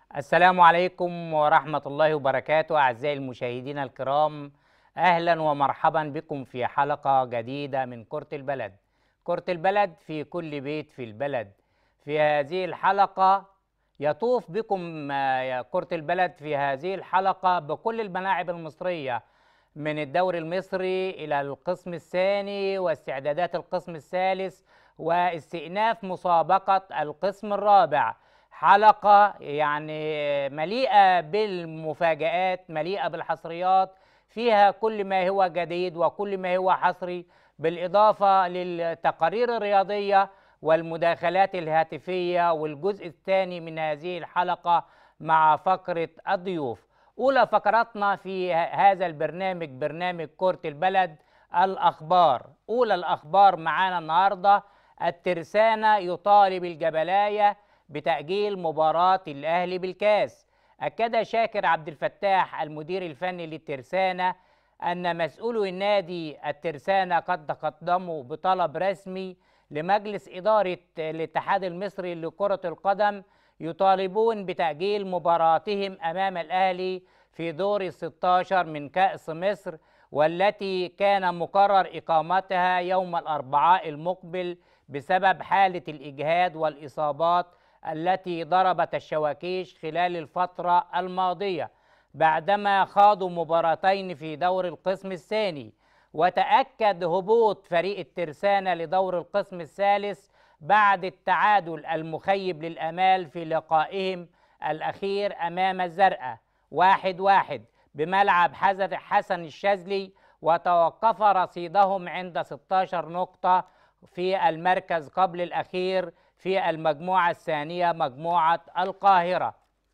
السلام عليكم ورحمة الله وبركاته أعزائي المشاهدين الكرام أهلا ومرحبا بكم في حلقة جديدة من كرة البلد كرة البلد في كل بيت في البلد في هذه الحلقة يطوف بكم آه، كرة البلد في هذه الحلقة بكل الملاعب المصرية من الدوري المصري إلى القسم الثاني واستعدادات القسم الثالث واستئناف مسابقة القسم الرابع حلقة يعني مليئة بالمفاجآت مليئة بالحصريات فيها كل ما هو جديد وكل ما هو حصري بالإضافة للتقارير الرياضية والمداخلات الهاتفية والجزء الثاني من هذه الحلقة مع فقرة الضيوف أولى فقراتنا في ه- هذا البرنامج برنامج كرة البلد الأخبار أولى الأخبار معانا النهاردة الترسانة يطالب الجبلاية بتأجيل مباراة الأهلي بالكاس أكد شاكر عبد الفتاح المدير الفني للترسانة أن مسؤولو النادي الترسانة قد تقدموا بطلب رسمي لمجلس إدارة الاتحاد المصري لكرة القدم يطالبون بتأجيل مباراتهم أمام الأهلي في دور ال 16 من كأس مصر والتي كان مقرر إقامتها يوم الأربعاء المقبل بسبب حالة الإجهاد والإصابات التي ضربت الشواكيش خلال الفترة الماضية بعدما خاضوا مباراتين في دور القسم الثاني وتأكد هبوط فريق الترسانة لدور القسم الثالث بعد التعادل المخيب للأمال في لقائهم الأخير أمام الزرقاء واحد واحد بملعب حزن حسن الشاذلي وتوقف رصيدهم عند 16 نقطة في المركز قبل الأخير في المجموعة الثانية مجموعة القاهرة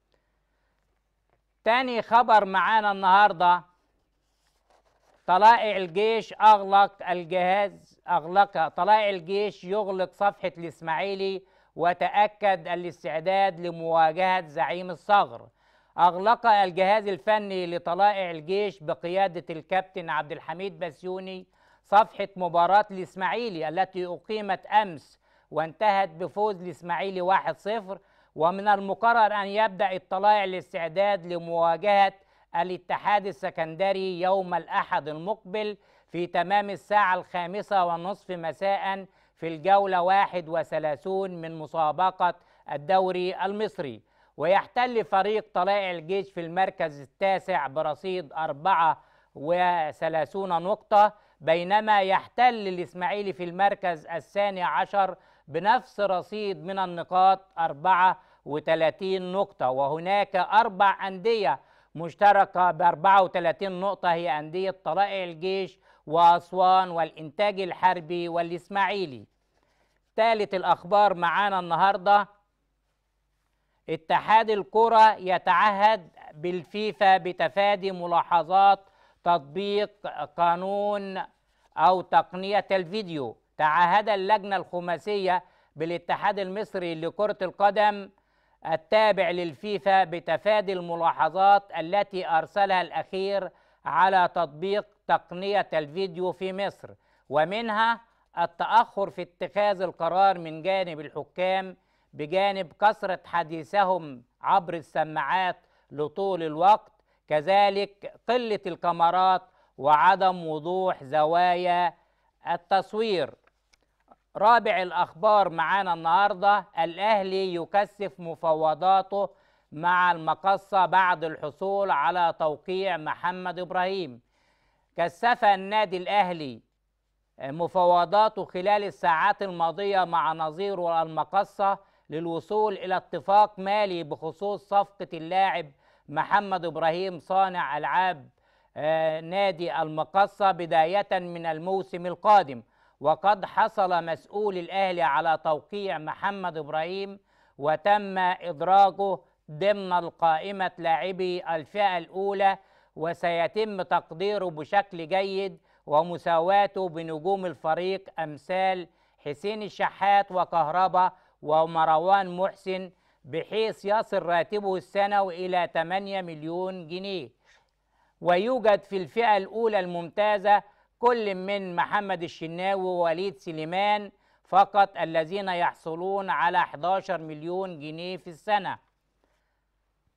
تاني خبر معانا النهارده طلائع الجيش اغلق الجهاز اغلق طلائع الجيش يغلق صفحه الاسماعيلي وتاكد الاستعداد لمواجهه زعيم الصغر اغلق الجهاز الفني لطلائع الجيش بقياده الكابتن عبد الحميد بسيوني صفحه مباراه الاسماعيلي التي اقيمت امس وانتهت بفوز الاسماعيلي 1-0 ومن المقرر ان يبدا الطلائع الاستعداد لمواجهه الاتحاد السكندري يوم الأحد المقبل في تمام الساعة الخامسة والنصف مساء في الجولة 31 من مسابقة الدوري المصري ويحتل فريق طلائع الجيش في المركز التاسع برصيد 34 نقطة بينما يحتل الإسماعيلي في المركز الثاني عشر بنفس رصيد من النقاط 34 نقطة وهناك أربع أندية مشتركة ب 34 نقطة هي أندية طلائع الجيش وأسوان والإنتاج الحربي والإسماعيلي ثالث الأخبار معانا النهاردة اتحاد الكرة يتعهد بالفيفا بتفادي ملاحظات تطبيق قانون أو تقنية الفيديو تعهد اللجنة الخماسية بالاتحاد المصري لكرة القدم التابع للفيفا بتفادي الملاحظات التي ارسلها الاخير على تطبيق تقنيه الفيديو في مصر ومنها التاخر في اتخاذ القرار من جانب الحكام بجانب كثره حديثهم عبر السماعات لطول الوقت كذلك قله الكاميرات وعدم وضوح زوايا التصوير رابع الأخبار معانا النهاردة الأهلي يكثف مفاوضاته مع المقصة بعد الحصول على توقيع محمد إبراهيم كثف النادي الأهلي مفاوضاته خلال الساعات الماضية مع نظيره المقصة للوصول إلى اتفاق مالي بخصوص صفقة اللاعب محمد إبراهيم صانع ألعاب آه، نادي المقصة بداية من الموسم القادم وقد حصل مسؤول الأهلي على توقيع محمد إبراهيم وتم إدراجه ضمن القائمة لاعبي الفئة الأولى وسيتم تقديره بشكل جيد ومساواته بنجوم الفريق أمثال حسين الشحات وكهربا ومروان محسن بحيث يصل راتبه السنوي إلى 8 مليون جنيه ويوجد في الفئة الأولى الممتازة كل من محمد الشناوي ووليد سليمان فقط الذين يحصلون على 11 مليون جنيه في السنة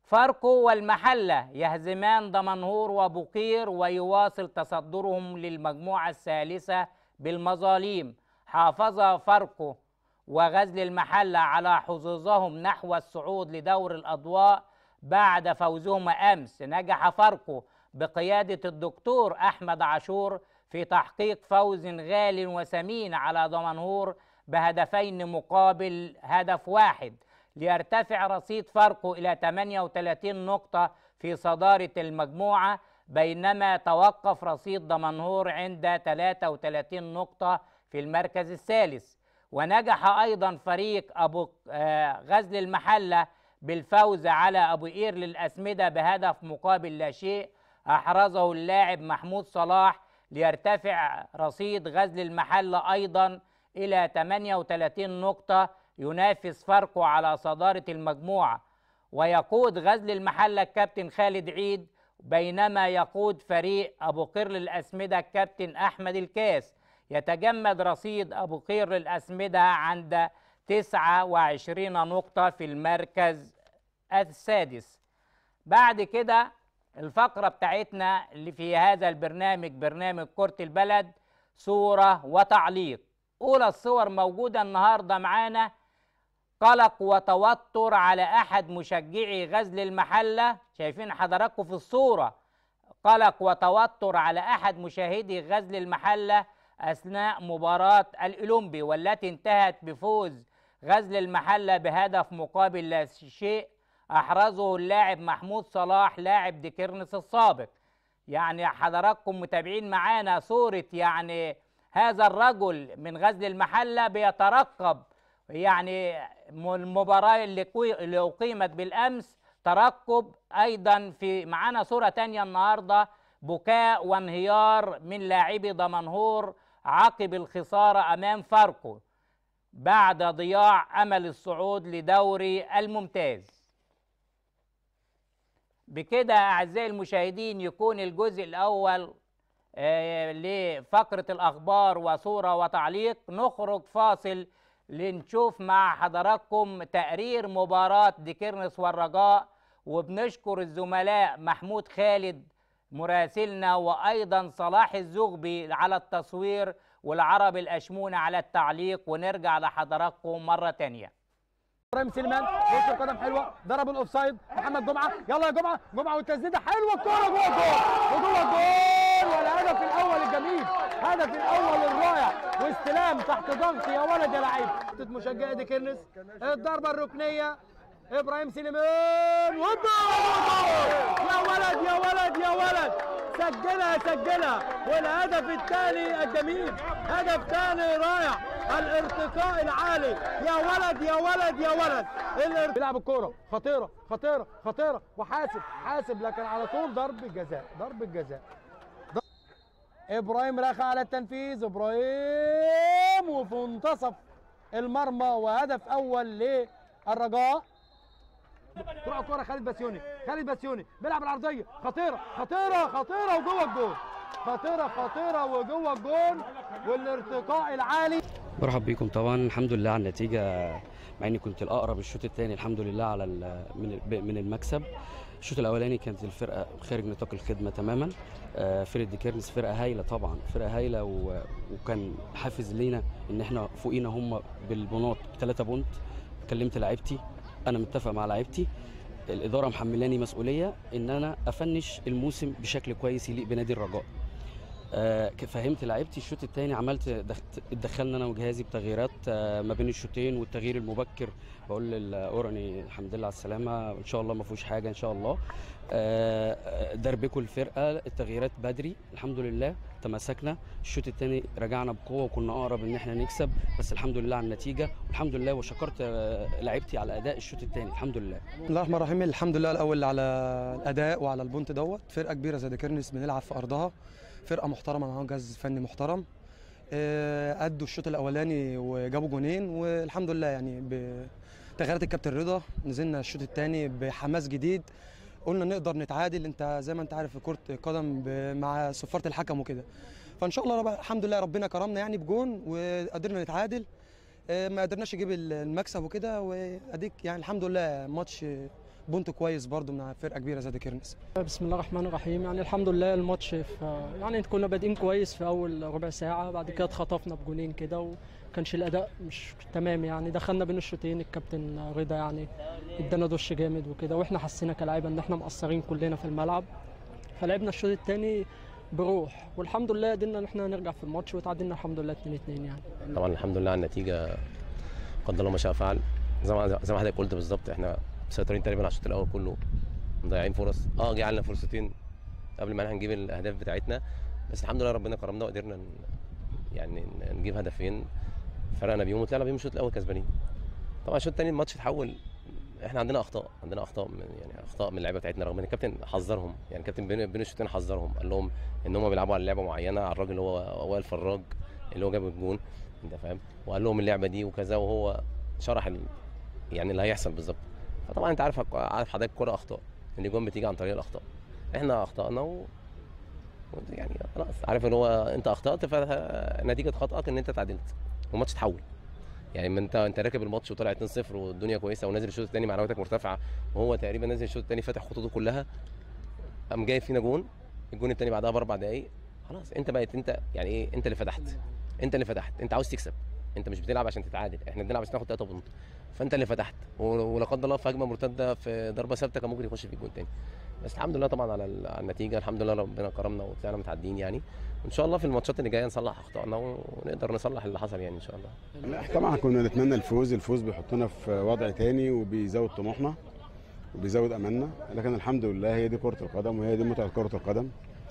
فاركو والمحلة يهزمان دمنهور وبقير ويواصل تصدرهم للمجموعة الثالثة بالمظاليم حافظ فاركو وغزل المحلة على حظوظهم نحو الصعود لدور الأضواء بعد فوزهما أمس نجح فاركو بقيادة الدكتور أحمد عاشور في تحقيق فوز غال وثمين على دمنهور بهدفين مقابل هدف واحد ليرتفع رصيد فاركو إلى 38 نقطة في صدارة المجموعة بينما توقف رصيد دمنهور عند 33 نقطة في المركز الثالث ونجح أيضا فريق أبو آه، غزل المحلة بالفوز على أبو قير للأسمدة بهدف مقابل لا شيء أحرزه اللاعب محمود صلاح ليرتفع رصيد غزل المحلة أيضا إلى 38 نقطة ينافس فاركو على صدارة المجموعة ويقود غزل المحلة الكابتن خالد عيد بينما يقود فريق أبو قير للأسمدة الكابتن أحمد الكاس يتجمد رصيد أبو قير للأسمدة عند 29 نقطة في المركز السادس بعد كده الفقرة بتاعتنا اللي في هذا البرنامج برنامج كرة البلد صورة وتعليق أولى الصور موجودة النهاردة معانا قلق وتوتر على أحد مشجعي غزل المحلة شايفين حضراتكم في الصورة قلق وتوتر على أحد مشاهدي غزل المحلة أثناء مباراة الأولمبي والتي انتهت بفوز غزل المحلة بهدف مقابل لا شيء أحرزه اللاعب محمود صلاح لاعب ديكيرنس السابق يعني حضراتكم متابعين معانا صورة يعني هذا الرجل من غزل المحلة بيترقب يعني المباراة اللي قوي- اللي أقيمت بالأمس ترقب أيضا في معانا صورة تانية النهاردة بكاء وانهيار من لاعبي دمنهور عقب الخسارة أمام فاركو بعد ضياع أمل الصعود لدوري الممتاز بكده أعزائي المشاهدين يكون الجزء الأول آه، لفقرة الأخبار وصورة وتعليق نخرج فاصل لنشوف مع حضراتكم تقرير مباراة ديكيرنس والرجاء وبنشكر الزملاء محمود خالد مراسلنا وأيضا صلاح الزغبي على التصوير والعرب الأشمونة على التعليق ونرجع لحضراتكم مرة تانية ابراهيم سليمان بص القدم حلوه ضرب الاوفسايد محمد جمعه يلا يا جمعه جمعه والتسديده حلوه الكوره جوه الجول وجوه الجول والهدف الاول الجميل هدف الاول الرائع واستلام تحت ضغط يا ولد يا لعيب مشجعي دي كيرنس الضربه الركنيه ابراهيم سليمان والجول يا ولد يا ولد يا ولد سجلها سجلها والهدف الثاني الجميل هدف ثاني رائع الارتقاء العالي يا ولد يا ولد يا ولد الار- بيلعب الكوره خطيره خطيره خطيره وحاسب حاسب لكن على طول ضرب جزاء ضرب جزاء ض- ابراهيم رخى على التنفيذ ابراهيم وفي منتصف المرمى وهدف اول للرجاء تروح الكوره خالد بسيوني خالد بسيوني بيلعب العرضيه خطيره خطيره خطيره وجوه الجول خطيره خطيره وجوه الجول والارتقاء العالي مرحب بيكم طبعا الحمد لله على النتيجه مع اني كنت الاقرب الشوط الثاني الحمد لله على ال- من ال- من المكسب الشوط الاولاني كانت الفرقه خارج نطاق الخدمه تماما آه، فرقه دي كيرنس فرقه هايله طبعا فرقه هايله و- وكان حافز لينا ان احنا فوقينا هم بالبناط بثلاثه بونت كلمت لعيبتي انا متفق مع لعيبتي الاداره محملاني مسؤوليه ان انا افنش الموسم بشكل كويس يليق بنادي الرجاء آه، ك- فهمت لعيبتي الشوط الثاني عملت دخت- اتدخلنا انا وجهازي بتغييرات آه، ما بين الشوطين والتغيير المبكر بقول للاورني الحمد لله على السلامه ان شاء الله ما فيهوش حاجه ان شاء الله آه، آه، دربكوا الفرقه التغييرات بدري الحمد لله تماسكنا الشوط الثاني رجعنا بقوه وكنا اقرب ان احنا نكسب بس الحمد لله على النتيجه والحمد لله وشكرت آه، لعيبتي على اداء الشوط الثاني الحمد لله بسم الله الرحمن الرحيم الحمد لله الاول على الاداء وعلى البونت دوت فرقه كبيره زي كيرنس بنلعب في ارضها فرقه محترمه معاهم جهاز فني محترم آه، ادوا الشوط الاولاني وجابوا جونين والحمد لله يعني بتغييرات الكابتن رضا نزلنا الشوط الثاني بحماس جديد قلنا نقدر نتعادل انت زي ما انت عارف في كره القدم ب- مع صفاره الحكم وكده فان شاء الله رب الحمد لله ربنا كرمنا يعني بجون وقدرنا نتعادل آه، ما قدرناش نجيب المكسب وكده واديك يعني الحمد لله ماتش بونت كويس برضو من فرقه كبيره زي كيرنس بسم الله الرحمن الرحيم يعني الحمد لله الماتش في يعني كنا بادئين كويس في اول ربع ساعه بعد كده اتخطفنا بجونين كده وكانش الاداء مش تمام يعني دخلنا بين الشوطين الكابتن رضا يعني ادانا دش جامد وكده واحنا حسينا كلاعيبه ان احنا مقصرين كلنا في الملعب فلعبنا الشوط الثاني بروح والحمد لله قدرنا ان احنا نرجع في الماتش وتعادلنا الحمد لله 2 2 يعني طبعا الحمد لله على النتيجه قدر الله ما شاء فعل زي ما زي ما حضرتك قلت بالظبط احنا مسيطرين تقريبا على الشوط الاول كله مضيعين فرص اه جه علينا فرصتين قبل ما احنا نجيب الاهداف بتاعتنا بس الحمد لله ربنا كرمنا وقدرنا ن- يعني ن- نجيب هدفين فرقنا بيهم وطلعنا بيهم الشوط الاول كسبانين طبعا الشوط الثاني الماتش اتحول احنا عندنا اخطاء عندنا اخطاء من يعني اخطاء من اللعيبه بتاعتنا رغم ان الكابتن حذرهم يعني الكابتن بين بين الشوطين حذرهم قال لهم ان هم بيلعبوا على لعبه معينه على الراجل اللي هو وائل فراج اللي هو جاب الجون انت فاهم وقال لهم اللعبه دي وكذا وهو شرح ال... يعني اللي هيحصل بالظبط فطبعا انت عارف عارف حضرتك الكوره اخطاء الاجوان بتيجي عن طريق الاخطاء احنا اخطانا و... و- يعني خلاص عارف ان هو انت اخطات فنتيجه خطأك ان انت تعادلت والماتش اتحول يعني ما انت انت راكب الماتش وطالع 2-0 والدنيا كويسه ونازل الشوط الثاني معنوياتك مرتفعه وهو تقريبا نازل الشوط الثاني فاتح خطوطه كلها قام جايب فينا جون الجون الثاني بعدها باربع دقائق خلاص انت بقيت انت يعني ايه انت اللي فتحت انت اللي فتحت انت عاوز تكسب انت مش بتلعب عشان تتعادل احنا بنلعب عشان ناخد 3 بونت فانت اللي فتحت و- ولا قدر الله في هجمه مرتده في ضربه ثابته كان ممكن يخش في الجون تاني بس الحمد لله طبعا على ال- على النتيجه الحمد لله ربنا كرمنا وطلعنا متعدين يعني وان شاء الله في الماتشات اللي جايه نصلح اخطائنا ونقدر نصلح اللي حصل يعني ان شاء الله لا طبعا كنا نتمنى الفوز الفوز بيحطنا في وضع تاني وبيزود طموحنا وبيزود املنا لكن الحمد لله هي دي كره القدم وهي دي متعه كره القدم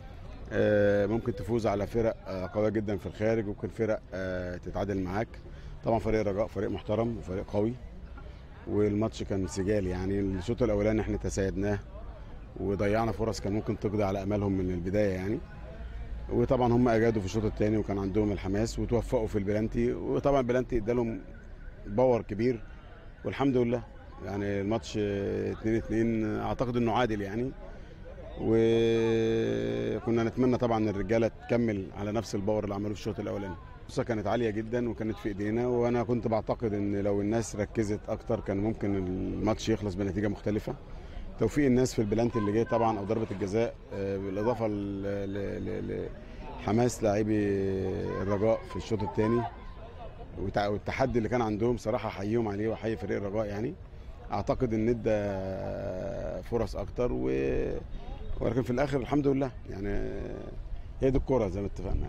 آه، ممكن تفوز على فرق آه، قويه جدا في الخارج وممكن فرق آه، تتعادل معاك طبعا فريق الرجاء فريق محترم وفريق قوي والماتش كان سجال يعني الشوط الاولاني احنا تساعدناه وضيعنا فرص كان ممكن تقضي على املهم من البدايه يعني وطبعا هم اجادوا في الشوط الثاني وكان عندهم الحماس وتوفقوا في البلانتي وطبعا البلانتي ادالهم باور كبير والحمد لله يعني الماتش 2 2 اعتقد انه عادل يعني وكنا نتمنى طبعا الرجاله تكمل على نفس الباور اللي عملوه في الشوط الاولاني الفرصه كانت عاليه جدا وكانت في ايدينا وانا كنت بعتقد ان لو الناس ركزت اكتر كان ممكن الماتش يخلص بنتيجه مختلفه توفيق الناس في البلانتي اللي جاي طبعا او ضربه الجزاء آه، بالاضافه ل- ل- ل- لحماس لاعبي الرجاء في الشوط الثاني والتحدي اللي كان عندهم صراحه احييهم عليه واحيي فريق الرجاء يعني اعتقد ان ادى فرص اكتر و... ولكن في الاخر الحمد لله يعني هي دي الكوره زي ما اتفقنا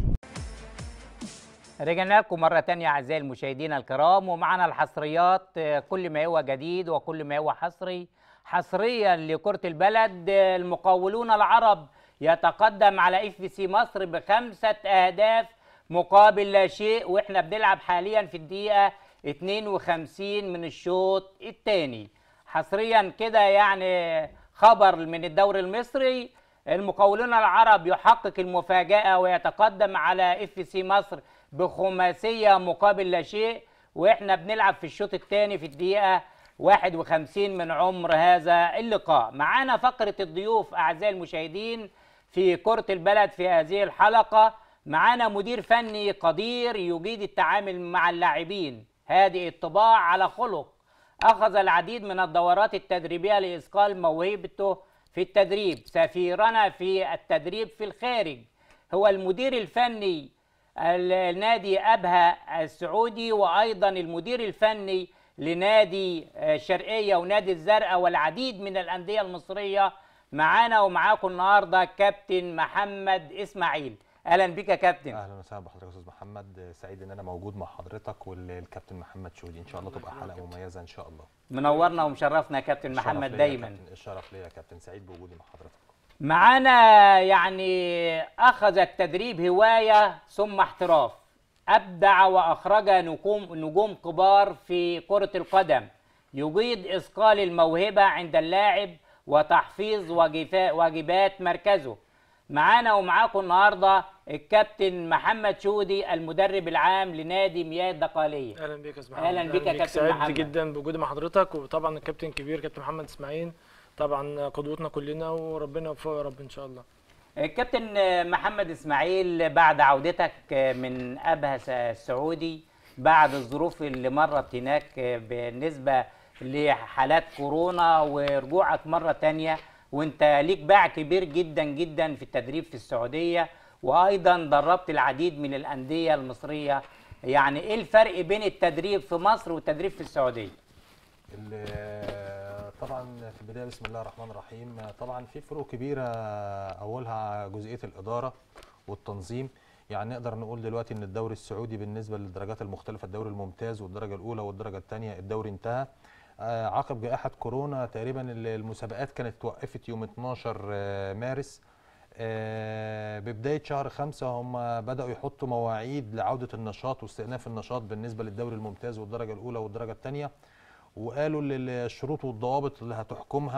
رجعنا لكم مرة تانية أعزائي المشاهدين الكرام ومعنا الحصريات آه، كل ما هو جديد وكل ما هو حصري حصريا لكرة البلد آه، المقاولون العرب يتقدم على اف سي مصر بخمسة أهداف مقابل لا شيء واحنا بنلعب حاليا في الدقيقة 52 من الشوط الثاني حصريا كده يعني خبر من الدوري المصري المقاولون العرب يحقق المفاجأة ويتقدم على اف سي مصر بخماسية مقابل لا شيء واحنا بنلعب في الشوط الثاني في الدقيقة 51 من عمر هذا اللقاء معانا فقرة الضيوف أعزائي المشاهدين في كرة البلد في هذه الحلقة معانا مدير فني قدير يجيد التعامل مع اللاعبين هادئ الطباع على خلق أخذ العديد من الدورات التدريبية لإثقال موهبته في التدريب سفيرنا في التدريب في الخارج هو المدير الفني النادي أبها السعودي وأيضا المدير الفني لنادي الشرقية ونادي الزرقاء والعديد من الأندية المصرية معانا ومعاكم النهاردة كابتن محمد إسماعيل أهلا بك يا كابتن اهلا وسهلا بحضرتك يا استاذ محمد سعيد ان انا موجود مع حضرتك والكابتن محمد شودي ان شاء الله تبقى حلقه مميزه ان شاء الله منورنا ومشرفنا يا كابتن الشرف محمد ليا يا دايما كابتن، الشرف ليا يا كابتن سعيد بوجودي مع حضرتك معانا يعني أخذ التدريب هواية ثم احتراف أبدع وأخرج نجوم نجوم كبار في كرة القدم يجيد إثقال الموهبة عند اللاعب وتحفيظ واجفا- واجبات مركزه معانا ومعاكم النهارده الكابتن محمد شودي المدرب العام لنادي مياه الدقالية اهلا بيك يا استاذ محمد أهلا بك يا كابتن سعيد محمد. جدا بوجودي مع حضرتك وطبعا الكابتن الكبير كابتن محمد اسماعيل طبعا قدوتنا كلنا وربنا يوفقه يا رب ان شاء الله الكابتن محمد اسماعيل بعد عودتك من ابها السعودي بعد الظروف اللي مرت هناك بالنسبه لحالات كورونا ورجوعك مره تانية وانت ليك باع كبير جدا جدا في التدريب في السعوديه وايضا دربت العديد من الانديه المصريه يعني ايه الفرق بين التدريب في مصر والتدريب في السعوديه ال- طبعا في البدايه بسم الله الرحمن الرحيم طبعا في فروق كبيره اولها جزئيه الاداره والتنظيم يعني نقدر نقول دلوقتي ان الدوري السعودي بالنسبه للدرجات المختلفه الدوري الممتاز والدرجه الاولى والدرجه الثانيه الدوري انتهى آه، عقب جائحه كورونا تقريبا ال- المسابقات كانت توقفت يوم 12 آه، مارس آه، ببدايه شهر خمسة هم بداوا يحطوا مواعيد لعوده النشاط واستئناف النشاط بالنسبه للدوري الممتاز والدرجه الاولى والدرجه الثانيه وقالوا ال- الشروط والضوابط اللي هتحكمها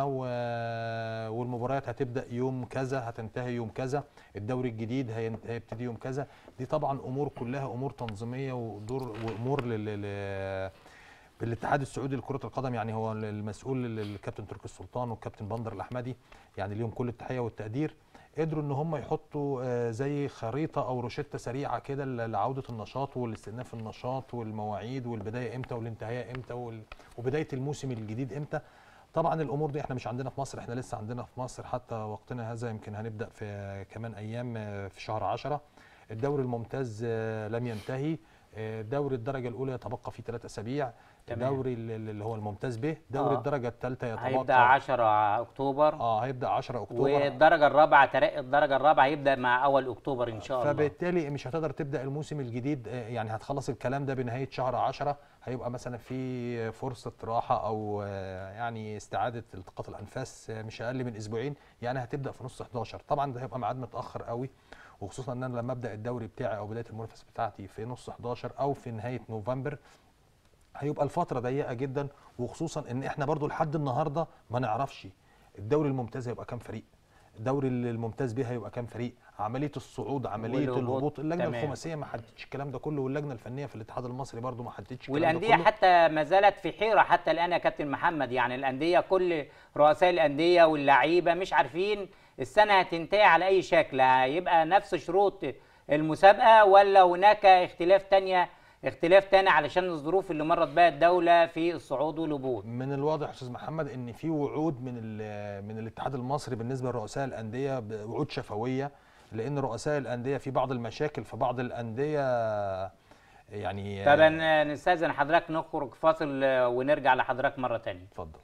و- والمباريات هتبدا يوم كذا هتنتهي يوم كذا الدوري الجديد هين- هيبتدي يوم كذا دي طبعا امور كلها امور تنظيميه ودور وامور لل لل- بالاتحاد السعودي لكره القدم يعني هو المسؤول ال- الكابتن تركي السلطان والكابتن بندر الاحمدي يعني ليهم كل التحيه والتقدير قدروا ان هم يحطوا آه، زي خريطه او روشته سريعه كده ل- لعوده النشاط والاستئناف النشاط والمواعيد والبدايه امتى والانتهاء امتى وال- وبدايه الموسم الجديد امتى طبعا الامور دي احنا مش عندنا في مصر احنا لسه عندنا في مصر حتى وقتنا هذا يمكن هنبدا في كمان ايام آه، في شهر عشرة الدوري الممتاز آه، لم ينتهي آه، دوري الدرجه الاولى يتبقى فيه ثلاث اسابيع تمام. الدوري ال- ال- اللي هو الممتاز به دوري آه. الدرجه الثالثه يتبقى هيبدا 10 اكتوبر اه هيبدا 10 اكتوبر والدرجه الرابعه ترقي الدرجه الرابعه هيبدا مع اول اكتوبر ان شاء الله فبالتالي مش هتقدر تبدا الموسم الجديد آه، يعني هتخلص الكلام ده بنهايه شهر 10 هيبقى مثلا في فرصه راحه او آه، يعني استعاده التقاط الانفاس آه، مش اقل من اسبوعين يعني هتبدا في نص 11 طبعا ده هيبقى ميعاد متاخر قوي وخصوصا ان انا لما ابدا الدوري بتاعي او بدايه المنافسه بتاعتي في نص 11 او في نهايه نوفمبر هيبقى الفتره ضيقه جدا وخصوصا ان احنا برضو لحد النهارده ما نعرفش الدوري الممتاز هيبقى كام فريق الدوري الممتاز به هيبقى كام فريق عمليه الصعود عمليه والهبوط. الهبوط اللجنه تمام. الخماسيه ما حددتش الكلام ده كله واللجنه الفنيه في الاتحاد المصري برضو ما حددتش الكلام ده والانديه كله. حتى ما زالت في حيره حتى الان يا كابتن محمد يعني الانديه كل رؤساء الانديه واللعيبه مش عارفين السنه هتنتهي على اي شكل هيبقى نفس شروط المسابقه ولا هناك اختلاف تانية اختلاف تاني علشان الظروف اللي مرت بها الدوله في الصعود والهبوط من الواضح يا استاذ محمد ان في وعود من ال- من الاتحاد المصري بالنسبه لرؤساء الانديه ب- وعود شفويه لان رؤساء الانديه في بعض المشاكل في بعض الانديه يعني طب أنا نستاذن حضرتك نخرج فاصل آه، ونرجع لحضرتك مره تانية اتفضل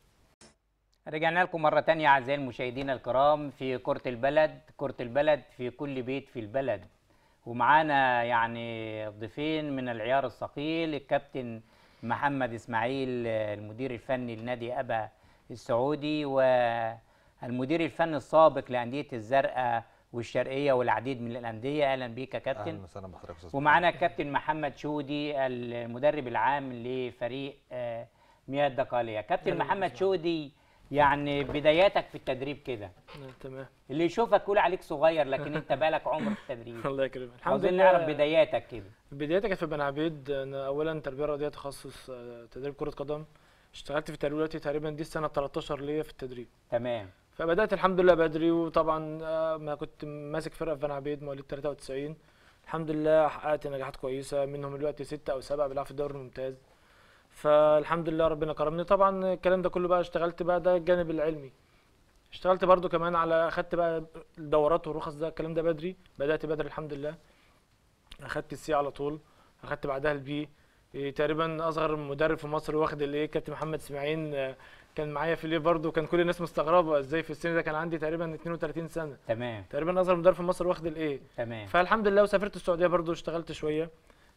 رجعنا لكم مرة تانية أعزائي المشاهدين الكرام في كرة البلد كرة البلد في كل بيت في البلد ومعانا يعني ضيفين من العيار الثقيل الكابتن محمد إسماعيل آه، المدير الفني لنادي أبا السعودي والمدير الفني السابق لأندية الزرقاء والشرقية والعديد من الأندية أهلا بيك يا كابتن اهلا وسهلا بحضرتك يا استاذ ومعانا الكابتن محمد شودي المدرب العام لفريق آه، مياه الدقالية كابتن أهلا محمد وسهلا. شودي يعني بداياتك في التدريب كده آه، تمام اللي يشوفك يقول عليك صغير لكن انت بالك عمر في التدريب الله يكرمك الحمد عاوزين لله نعرف بداياتك كده بدايتي كانت في بني عبيد انا اولا تربيه رياضيه تخصص آه، تدريب كره قدم اشتغلت في التدريب دلوقتي تقريبا دي السنه 13 ليا في التدريب تمام فبدات الحمد لله بدري وطبعا آه، ما كنت ماسك فرقه في بني عبيد مواليد 93 الحمد لله حققت نجاحات كويسه منهم دلوقتي ستة او سبعة بيلعبوا في الدوري الممتاز فالحمد لله ربنا كرمني طبعا الكلام ده كله بقى اشتغلت بقى ده الجانب العلمي اشتغلت برضو كمان على اخدت بقى الدورات والرخص ده الكلام ده بدري بدات بدري الحمد لله اخدت السي على طول اخدت بعدها البي إيه تقريبا اصغر مدرب في مصر واخد الايه كابتن محمد اسماعيل آه، كان معايا في الايه برضه كان كل الناس مستغربه ازاي في السن ده كان عندي تقريبا 32 سنه تمام تقريبا اصغر مدرب في مصر واخد الايه تمام فالحمد لله وسافرت السعوديه برضو اشتغلت شويه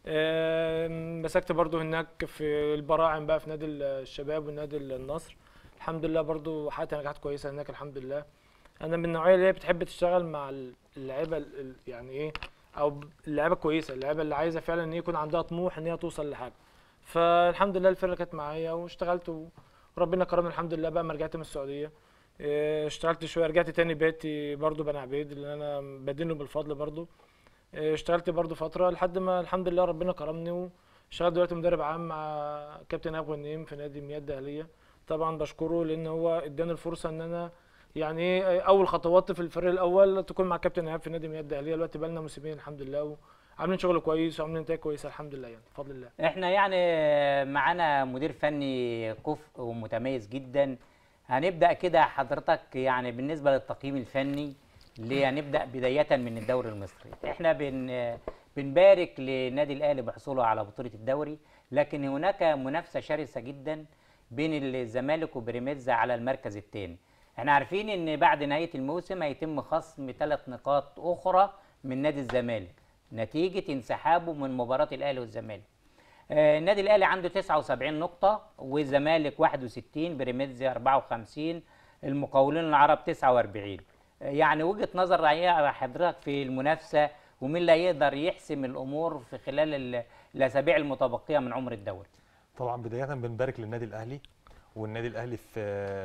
آم، مسكت برضو هناك في البراعم بقى في نادي الشباب ونادي النصر الحمد لله برضو حققت نجاحات كويسه هناك الحمد لله انا من النوعيه اللي هي بتحب تشتغل مع اللعيبه ال- ال- يعني ايه او اللعيبه كويسه اللعيبه اللي عايزه فعلا ان هي يكون عندها طموح ان هي توصل لحاجه فالحمد لله الفرقه كانت معايا واشتغلت وربنا كرمني الحمد لله بقى ما رجعت من السعوديه إيه، اشتغلت شويه رجعت تاني بيتي برضو بني عبيد اللي انا بدينه بالفضل برضو إيه، اشتغلت برضو فتره لحد ما الحمد لله ربنا كرمني وشغال دلوقتي مدرب عام مع كابتن ابو النيم في نادي مياه الدهليه طبعا بشكره لان هو اداني الفرصه ان انا يعني ايه اول خطوات في الفريق الاول تكون مع كابتن ايهاب في نادي مياه الدهليه دلوقتي بقى لنا موسمين الحمد لله عاملين شغل كويس وعاملين نتائج كويسه الحمد لله يعني بفضل الله احنا يعني معانا مدير فني كفء ومتميز جدا هنبدا كده حضرتك يعني بالنسبه للتقييم الفني اللي هنبدا بدايه من الدوري المصري احنا بن بنبارك لنادي الاهلي بحصوله على بطوله الدوري لكن هناك منافسه شرسه جدا بين الزمالك وبيراميدز على المركز الثاني احنا عارفين ان بعد نهايه الموسم هيتم خصم ثلاث نقاط اخرى من نادي الزمالك نتيجه انسحابه من مباراه الاهلي والزمالك آه، النادي الاهلي عنده 79 نقطه والزمالك 61 بيراميدز 54 المقاولين العرب 49 آه، يعني وجهه نظر رأيها حضرتك في المنافسه ومين اللي هيقدر يحسم الامور في خلال ال- الاسابيع المتبقيه من عمر الدوري طبعا بدايه بنبارك للنادي الاهلي والنادي الاهلي في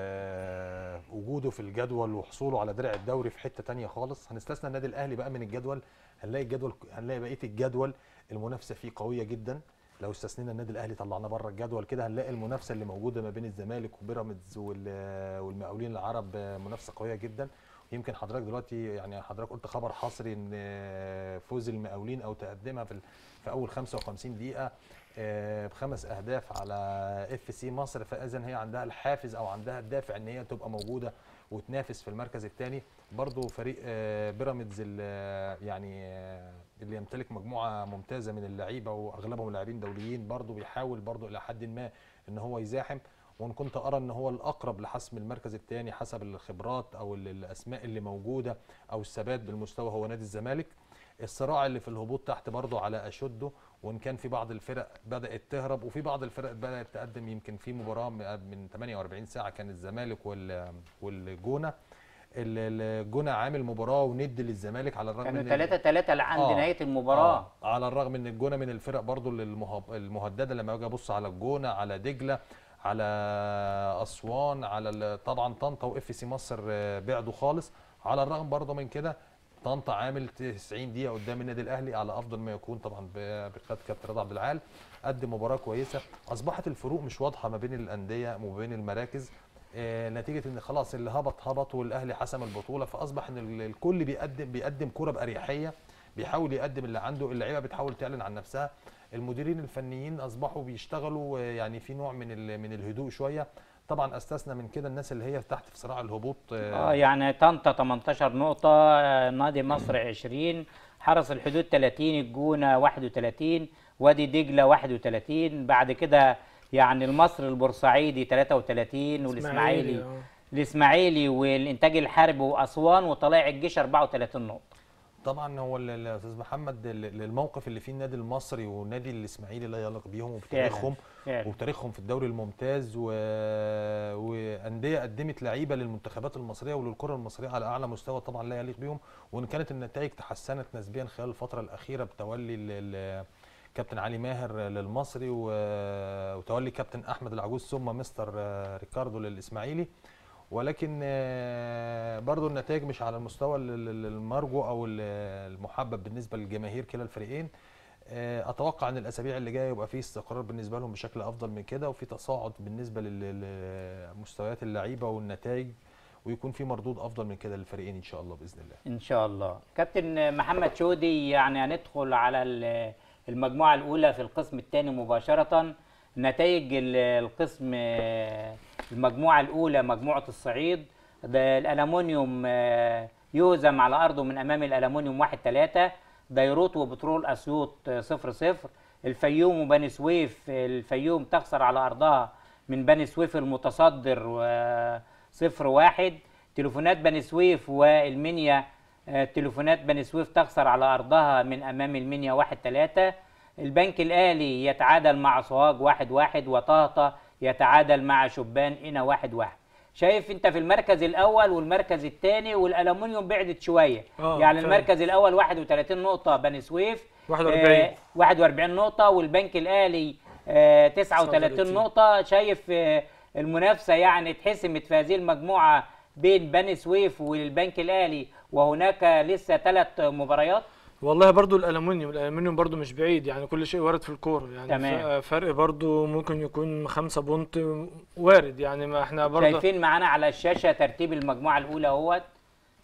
آه، وجوده في الجدول وحصوله على درع الدوري في حته تانية خالص هنستثنى النادي الاهلي بقى من الجدول هنلاقي الجدول هنلاقي بقيه الجدول المنافسه فيه قويه جدا لو استثنينا النادي الاهلي طلعنا بره الجدول كده هنلاقي المنافسه اللي موجوده ما بين الزمالك وبيراميدز وال- والمقاولين العرب آه، منافسه قويه جدا يمكن حضرتك دلوقتي يعني حضرتك قلت خبر حصري ان آه، فوز المقاولين او تقدمها في ال- في اول 55 دقيقه آه، بخمس اهداف على اف سي مصر فاذا هي عندها الحافز او عندها الدافع ان هي تبقى موجوده وتنافس في المركز الثاني برضو فريق آه، بيراميدز ال- يعني آه، اللي يمتلك مجموعه ممتازه من اللعيبه واغلبهم لاعبين دوليين برضو بيحاول برضو الى حد ما ان هو يزاحم وان كنت ارى ان هو الاقرب لحسم المركز الثاني حسب الخبرات او ال- الاسماء اللي موجوده او الثبات بالمستوى هو نادي الزمالك الصراع اللي في الهبوط تحت برضه على اشده وان كان في بعض الفرق بدات تهرب وفي بعض الفرق بدات تقدم يمكن في مباراه من 48 ساعه كان الزمالك وال- والجونه ال- الجونه عامل مباراه وند للزمالك على الرغم كانوا ان 3 3 عند آه. نهايه المباراه آه. على الرغم ان الجونه من الفرق برضو اللي المه- المهدده لما اجي ابص على الجونه على دجله على اسوان على ال- طبعا طنطا واف سي مصر آه، بعدوا خالص على الرغم برضو من كده طنطا عامل 90 دقيقه قدام النادي الاهلي على افضل ما يكون طبعا ب- بقياده كابتن رضا عبد العال قدم مباراه كويسه اصبحت الفروق مش واضحه ما بين الانديه وما بين المراكز آه، نتيجه ان خلاص اللي هبط هبط والاهلي حسم البطوله فاصبح ان ال- الكل بيقدم بيقدم كره باريحيه بيحاول يقدم اللي عنده اللعيبه بتحاول تعلن عن نفسها المديرين الفنيين اصبحوا بيشتغلوا آه، يعني في نوع من ال- من الهدوء شويه طبعا استثنى من كده الناس اللي هي تحت في صراع الهبوط اه يعني طنطا 18 نقطة آه، نادي مصر 20 حرس الحدود 30 الجونة 31 وادي دجلة 31 بعد كده يعني المصري البورسعيدي 33 والاسماعيلي آه. الاسماعيلي والانتاج الحربي واسوان وطلائع الجيش 34 نقطة طبعا هو ال- ال- استاذ محمد ال- الموقف اللي فيه النادي المصري والنادي الاسماعيلي لا يليق بيهم وبتاريخهم فعلا. وبتاريخهم في الدوري الممتاز و... وانديه قدمت لعيبه للمنتخبات المصريه وللكره المصريه على اعلى مستوى طبعا لا يليق بيهم وان كانت النتائج تحسنت نسبيا خلال الفتره الاخيره بتولي ال- ال- كابتن علي ماهر للمصري و- وتولي كابتن احمد العجوز ثم مستر ريكاردو للاسماعيلي ولكن آه، برضو النتائج مش على المستوى ال- ال- المرجو او ال- المحبب بالنسبه للجماهير كلا الفريقين آه، اتوقع ان الاسابيع اللي جايه يبقى فيه استقرار بالنسبه لهم بشكل افضل من كده وفي تصاعد بالنسبه لل- لمستويات اللعيبه والنتائج ويكون في مردود افضل من كده للفريقين ان شاء الله باذن الله ان شاء الله كابتن محمد شودي يعني هندخل على ال- المجموعه الاولى في القسم الثاني مباشره نتائج ال- القسم آه، المجموعه الاولى مجموعه الصعيد ده الالومنيوم آه، يهزم على ارضه من امام الالومنيوم 1 3 ديروت وبترول اسيوط 0 0 الفيوم وبني سويف الفيوم تخسر على ارضها من بني سويف المتصدر و- صفر واحد تليفونات بني سويف والمنيا آه، تليفونات بني سويف تخسر على أرضها من أمام المنيا واحد ثلاثة البنك الأهلي يتعادل مع سوهاج واحد واحد وطهطة يتعادل مع شبان إنا واحد واحد شايف انت في المركز الاول والمركز الثاني والالومنيوم بعدت شويه آه، يعني فعلا. المركز الاول 31 نقطه بني سويف 41. آه 41 نقطه والبنك الاهلي آه 39 39. نقطه شايف آه المنافسه يعني اتحسمت في هذه المجموعه بين بني سويف والبنك الاهلي وهناك لسه ثلاث مباريات والله برضو الالومنيوم الالومنيوم برضو مش بعيد يعني كل شيء وارد في الكوره يعني تمام. ف- فرق برضو ممكن يكون خمسة بونت وارد يعني ما احنا برضو شايفين معانا على الشاشه ترتيب المجموعه الاولى اهوت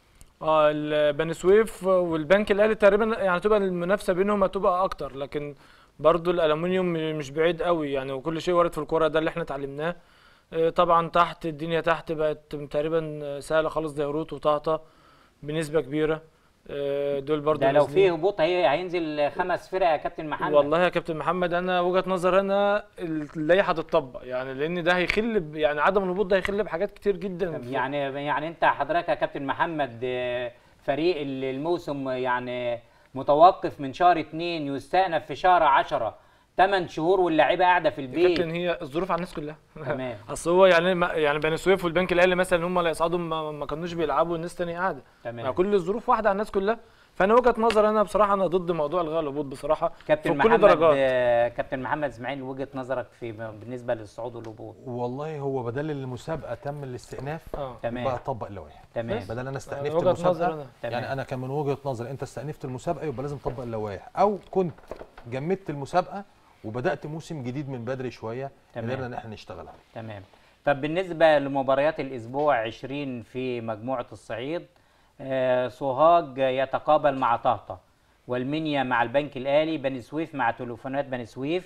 اه ال- بني سويف والبنك الاهلي تقريبا يعني تبقى المنافسه بينهم هتبقى اكتر لكن برضو الالومنيوم مش بعيد قوي يعني وكل شيء وارد في الكوره ده اللي احنا اتعلمناه آه، طبعا تحت الدنيا تحت بقت تقريبا سهله خالص ديروت وطهطا بنسبه كبيره آه، دول برضو ده لو نازلين. في هبوط هي هينزل خمس فرق يا كابتن محمد والله يا كابتن محمد انا وجهه نظر انا اللائحه تتطبق يعني لان ده هيخل ب- يعني عدم الهبوط ده هيخل بحاجات كتير جدا في- يعني يعني انت حضرتك يا كابتن محمد آه، فريق ال- الموسم يعني متوقف من شهر اتنين يستأنف في شهر عشرة تمن شهور واللاعيبه قاعده في يا البيت كابتن هي الظروف على الناس كلها تمام اصل هو يعني ما- يعني بني سويف والبنك الاهلي مثلا هم اللي يصعدوا ما, ما كانوش بيلعبوا الناس تانية قاعده تمام. يعني كل الظروف واحده على الناس كلها فانا وجهه نظر انا بصراحه انا ضد موضوع الغاء الهبوط بصراحه كابتن في كل محمد درجات آه، كابتن محمد اسماعيل وجهه نظرك في بالنسبه للصعود والهبوط والله هو بدل المسابقه تم الاستئناف اه تمام بقى طبق اللوائح تمام بس. بدل انا استأنفت وجهه نظر المسابقه انا تمام يعني انا كان من وجهه نظري انت استأنفت المسابقه يبقى لازم تطبق اللوائح او كنت جمدت المسابقه وبدات موسم جديد من بدري شويه تمام. قدرنا ان احنا نشتغل عليه تمام طب بالنسبة لمباريات الأسبوع 20 في مجموعة الصعيد آه، سوهاج يتقابل مع طهطا والمنيا مع البنك الأهلي بني سويف مع تليفونات بني سويف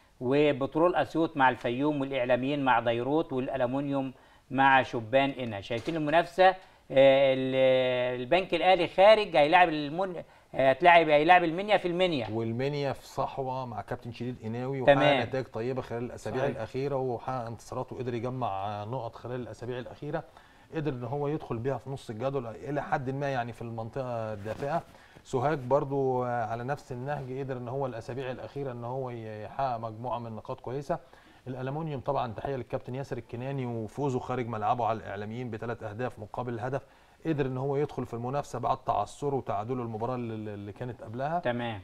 وبترول أسيوط مع الفيوم والإعلاميين مع ديروت والألمونيوم مع شبان إنا شايفين المنافسة آه، ال- البنك الأهلي خارج هيلاعب المن... هتلاعب هيلاعب المنيا في المنيا والمنيا في صحوه مع كابتن شديد قناوي تمام. وحقق نتائج طيبه خلال الاسابيع صحيح. الاخيره وحقق انتصارات وقدر يجمع نقط خلال الاسابيع الاخيره قدر ان هو يدخل بيها في نص الجدول الى حد ما يعني في المنطقه الدافئه سوهاج برضو على نفس النهج قدر ان هو الاسابيع الاخيره ان هو يحقق مجموعه من النقاط كويسه الالومنيوم طبعا تحيه للكابتن ياسر الكناني وفوزه خارج ملعبه على الاعلاميين بثلاث اهداف مقابل هدف قدر ان هو يدخل في المنافسه بعد تعثره وتعادله المباراه اللي اللي كانت قبلها تمام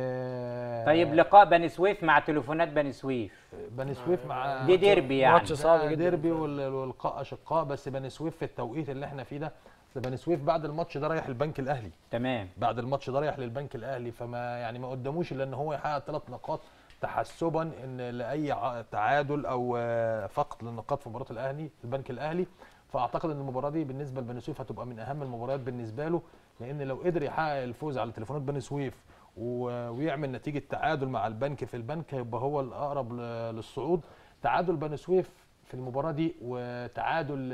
آه، طيب لقاء بني سويف مع تليفونات بني سويف بني سويف مع دي ديربي يعني ماتش صعب ده جدا ديربي وال- واللقاء اشقاء بس بني سويف في التوقيت اللي احنا فيه ده أصل بني سويف بعد الماتش ده رايح البنك الاهلي تمام بعد الماتش ده رايح للبنك الاهلي فما يعني ما قداموش الا ان هو يحقق ثلاث نقاط تحسبا ان لاي ع- تعادل او آه، فقد للنقاط في مباراه الاهلي البنك الاهلي فاعتقد ان المباراه دي بالنسبه لبني سويف هتبقى من اهم المباريات بالنسبه له لان لو قدر يحقق الفوز على تليفونات بني سويف و- ويعمل نتيجه تعادل مع البنك في البنك هيبقى هو الاقرب ل- للصعود تعادل بني سويف في المباراه دي وتعادل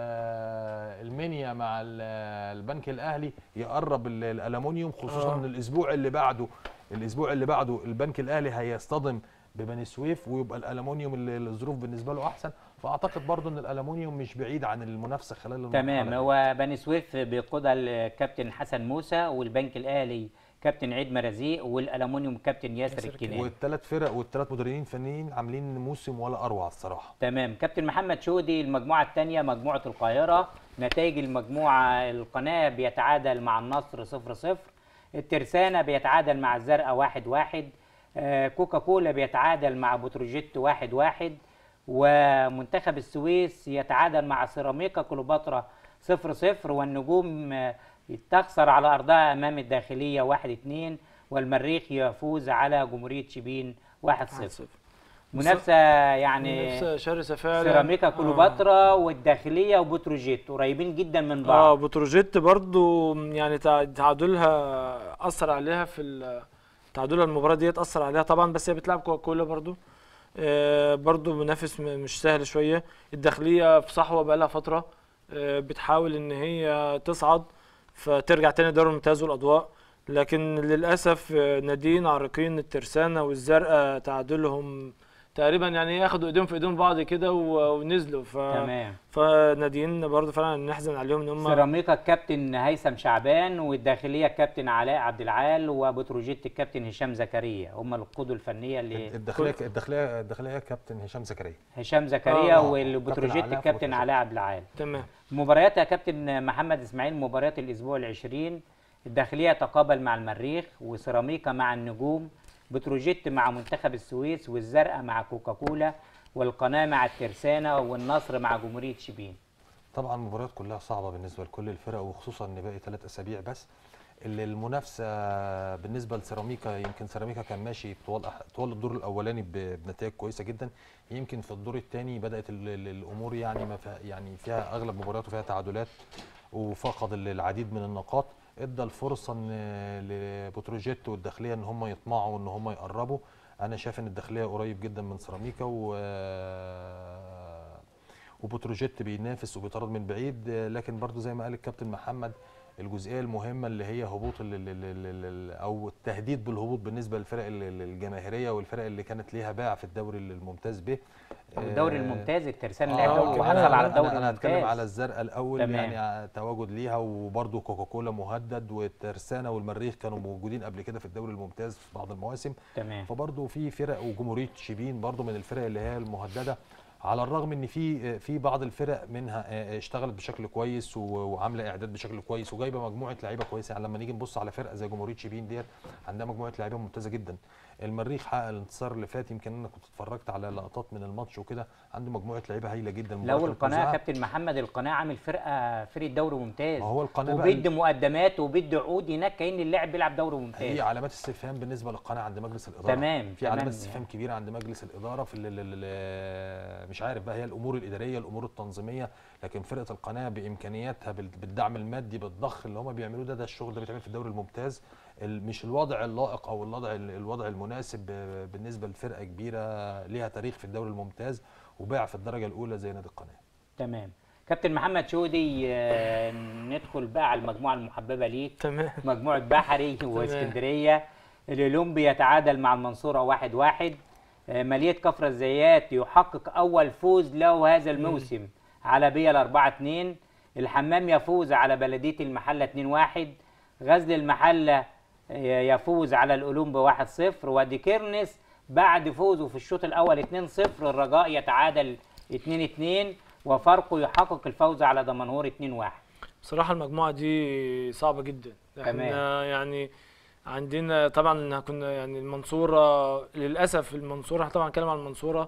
آه، المنيا مع ال- البنك الاهلي يقرب ال- الالومنيوم خصوصا آه. ان الاسبوع اللي بعده الاسبوع اللي بعده البنك الاهلي هيصطدم ببني سويف ويبقى الالومنيوم اللي الظروف بالنسبه له احسن فاعتقد برضو ان الالومنيوم مش بعيد عن المنافسه خلال المرحله تمام دي. هو بني سويف بيقودها الكابتن حسن موسى والبنك الاهلي كابتن عيد مرازيق والالومنيوم كابتن ياسر ياسر الكناني والثلاث فرق والثلاث مدربين فنيين عاملين موسم ولا اروع الصراحه تمام كابتن محمد شودي المجموعه الثانيه مجموعه القاهره نتائج المجموعه القناه بيتعادل مع النصر 0 0 الترسانه بيتعادل مع الزرقاء 1 1 آه، كوكا كولا بيتعادل مع بتروجيت 1 1 ومنتخب السويس يتعادل مع سيراميكا كليوباترا 0 0 والنجوم آه، تخسر على ارضها امام الداخليه 1 2 والمريخ يفوز على جمهوريه شبين 1 0 منافسه يعني منافسه شرسه فعلا سيراميكا آه. كليوباترا والداخليه وبتروجيت قريبين جدا من اه بعض بتروجيت برضو يعني تع- تعادلها اثر عليها في ال- تعادلها المباراه ديت اثر عليها طبعا بس هي بتلعب كوكا برضو آه برضو منافس م- مش سهل شويه الداخليه في صحوه بقالها فتره آه بتحاول ان هي تصعد فترجع تاني دوري الممتاز والاضواء لكن للاسف آه، ناديين عريقين الترسانه والزرقاء تعادلهم تقريبا يعني ياخدوا ايديهم في ايدين بعض كده و- ونزلوا ف تمام فناديين برضه فعلا نحزن عليهم ان هم سيراميكا الكابتن هيثم شعبان والداخليه الكابتن علاء عبد العال وبتروجيت الكابتن هشام زكريا هم القدوه الفنيه اللي الداخليه الداخليه الداخليه كابتن هشام زكريا هشام زكريا آه. والبتروجيت كابتن علاء الكابتن وبتروجيت. علاء عبد العال تمام مباريات يا كابتن محمد اسماعيل مباريات الاسبوع العشرين الداخليه تقابل مع المريخ وسيراميكا مع النجوم بتروجيت مع منتخب السويس والزرقاء مع كوكاكولا والقناه مع الترسانه والنصر مع جمهوريه شبين طبعا المباريات كلها صعبه بالنسبه لكل الفرق وخصوصا ان باقي ثلاث اسابيع بس اللي المنافسه بالنسبه لسيراميكا يمكن سيراميكا كان ماشي طوال أح- طوال الدور الاولاني ب- بنتائج كويسه جدا يمكن في الدور الثاني بدات ال- ال- الامور يعني ما فيها يعني فيها اغلب مبارياته فيها تعادلات وفقد العديد من النقاط ادى الفرصه ان لبتروجيت والداخليه ان هم يطمعوا وان هم يقربوا انا شايف ان الداخليه قريب جدا من سيراميكا و وبتروجيت بينافس وبيطارد من بعيد لكن برضو زي ما قال الكابتن محمد الجزئيه المهمه اللي هي هبوط ال ال ال ال ال او التهديد بالهبوط بالنسبه للفرق ال- ال- الجماهيريه والفرق اللي كانت ليها باع في الدوري الممتاز به الدوري آه، الممتاز الترسانة آه، لعب دوري أوكي. وحصل أنا- على أنا- الدوري انا هتكلم الممتاز على الزرقاء الاول تمام. يعني تواجد ليها وبرده كوكاكولا مهدد والترسانه والمريخ كانوا موجودين قبل كده في الدوري الممتاز في بعض المواسم تمام فبرضه في فرق وجمهوريه شبين برضه من الفرق اللي هي المهدده على الرغم ان في في بعض الفرق منها اشتغلت بشكل كويس و- وعامله اعداد بشكل كويس وجايبه مجموعه لعيبه كويسه يعني لما نيجي نبص على فرقه زي جمهوريه شبين ديت عندها مجموعه لعيبه ممتازه جدا المريخ حقق الانتصار اللي فات يمكن انا كنت اتفرجت على لقطات من الماتش وكده عنده مجموعه لعيبه هايله جدا لو المباراة كانت القناه مذاعة. كابتن محمد القناه عامل فرقه فرقه دوري ممتاز ما هو القناه بقى وبيدي مقدمات وبيدي عقود هناك كأن اللاعب بيلعب دوري ممتاز هي علامات استفهام بالنسبه للقناه عند مجلس الاداره تمام، في علامات تمام. استفهام كبيره عند مجلس الاداره في ال- ال- ال- مش عارف بقى هي الامور الاداريه الامور التنظيميه لكن فرقه القناه بامكانياتها بال- بالدعم المادي بالضخ اللي هم بيعملوه ده ده الشغل ده بيتعمل في الدوري الممتاز ال- مش الوضع اللائق او الوضع الوضع المناسب ب- بالنسبه لفرقه كبيره ليها تاريخ في الدوري الممتاز وباع في الدرجه الاولى زي نادي القناه تمام كابتن محمد شودي آه، ندخل بقى على المجموعه المحببه ليك تمام مجموعه بحري واسكندريه الاولمبي يتعادل مع المنصوره واحد واحد آه، ماليه كفر الزيات يحقق اول فوز له هذا الموسم على بيل 4 2 الحمام يفوز على بلديه المحله 2 1 غزل المحله آه، يفوز على الاولمبي 1 0 وديكيرنس بعد فوزه في الشوط الاول 2 0 الرجاء يتعادل 2 2 وفاركو يحقق الفوز على دمنهور 2 1 بصراحة المجموعة دي صعبة جدا تمام. احنا يعني عندنا طبعا كنا يعني المنصورة للأسف المنصورة احنا طبعا هنتكلم عن المنصورة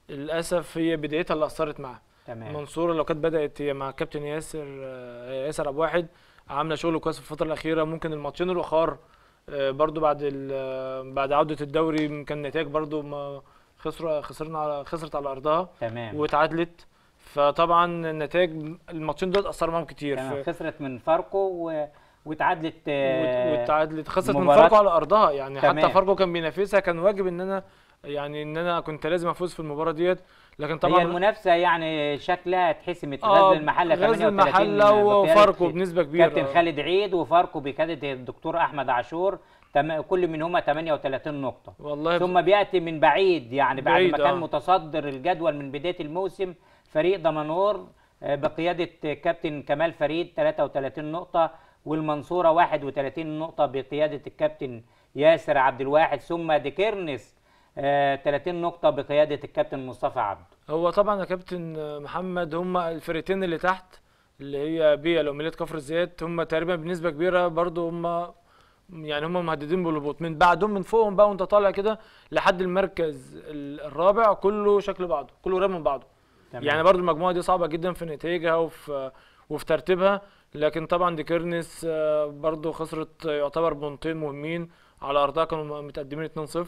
للأسف هي بدايتها اللي أثرت معاها تمام المنصورة لو كانت بدأت هي مع كابتن ياسر آه، ياسر أبو واحد عاملة شغل كويس في الفترة الأخيرة ممكن الماتشين الأخر آه، برضو بعد ال- آه، بعد عودة الدوري كان النتائج برضو ما خسر خسرنا على خسرت على أرضها تمام واتعادلت فطبعا النتائج الماتشين دول أثروا معاهم كتير تمام ف- خسرت من فاركو و... واتعادلت آه، وات- واتعادلت خسرت من مباراة- فاركو على ارضها يعني تمام. حتى فاركو كان بينافسها كان واجب ان انا يعني ان انا كنت لازم افوز في المباراه ديت لكن هي طبعا المنافسه يعني شكلها اتحسمت آه، غزل المحله غزل 38 المحله بقيادة وفاركو بنسبه كبيره كابتن خالد عيد وفاركو بقياده الدكتور احمد عاشور تم... كل منهما 38 نقطه والله ثم بياتي من بعيد يعني بعد بعيد، ما كان آه. متصدر الجدول من بدايه الموسم فريق دمنهور آه، بقياده كابتن كمال فريد 33 نقطه والمنصوره 31 نقطه بقياده الكابتن ياسر عبد الواحد ثم ديكيرنس آه، 30 نقطه بقياده الكابتن مصطفى عبده هو طبعا يا كابتن محمد هم الفرقتين اللي تحت اللي هي بيا وميلاد كفر الزيات هم تقريبا بنسبه كبيره برضو هم يعني هم مهددين بالهبوط من بعدهم من فوقهم بقى وانت طالع كده لحد المركز ال- الرابع كله شكل بعضه كله قريب من بعضه تمام. يعني برضو المجموعه دي صعبه جدا في نتائجها وفي وفي ترتيبها لكن طبعا دي كيرنس آه، برضو خسرت آه، يعتبر بونتين مهمين على ارضها كانوا متقدمين 2-0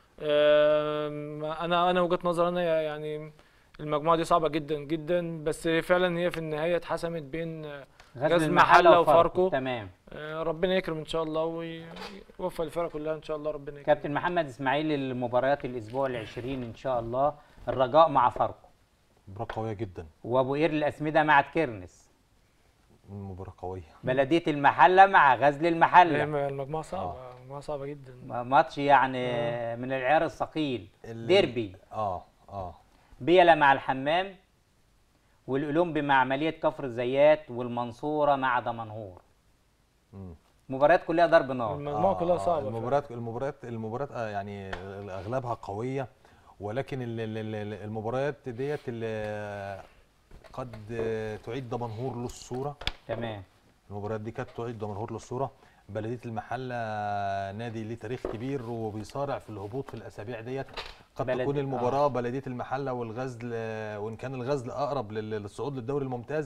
آم، انا انا وجهه نظر انا يعني المجموعه دي صعبه جدا جدا بس فعلا هي في النهايه اتحسمت بين آه، غزل المحله وفاركو تمام آه، ربنا يكرم ان شاء الله ويوفق الفرقه كلها ان شاء الله ربنا يكرم كابتن محمد اسماعيل المباريات الاسبوع العشرين ان شاء الله الرجاء مع فاركو مباراه قويه جدا وابو قير الاسمده مع كيرنس مباراه قويه بلديه المحله مع غزل المحله هي المجموعه صعبه مجموعه صعبه جدا ماتش يعني من العيار الثقيل ال- ديربي اه اه بيلا مع الحمام والاولمبي مع عمليه كفر الزيات والمنصوره مع دمنهور مم. مباريات كلها ضرب نار المجموعه كلها صعبه فعلا. المباريات المباريات المباريات آه يعني اغلبها قويه ولكن ال- ال- ال- المباريات ديت اللي قد تعيد دمنهور للصوره تمام المباريات دي كانت تعيد دمنهور للصوره بلديه المحله نادي ليه تاريخ كبير وبيصارع في الهبوط في الاسابيع ديت قد بلد- تكون آه. المباراه بلديه المحله والغزل آه، وان كان الغزل اقرب لل- للصعود للدوري الممتاز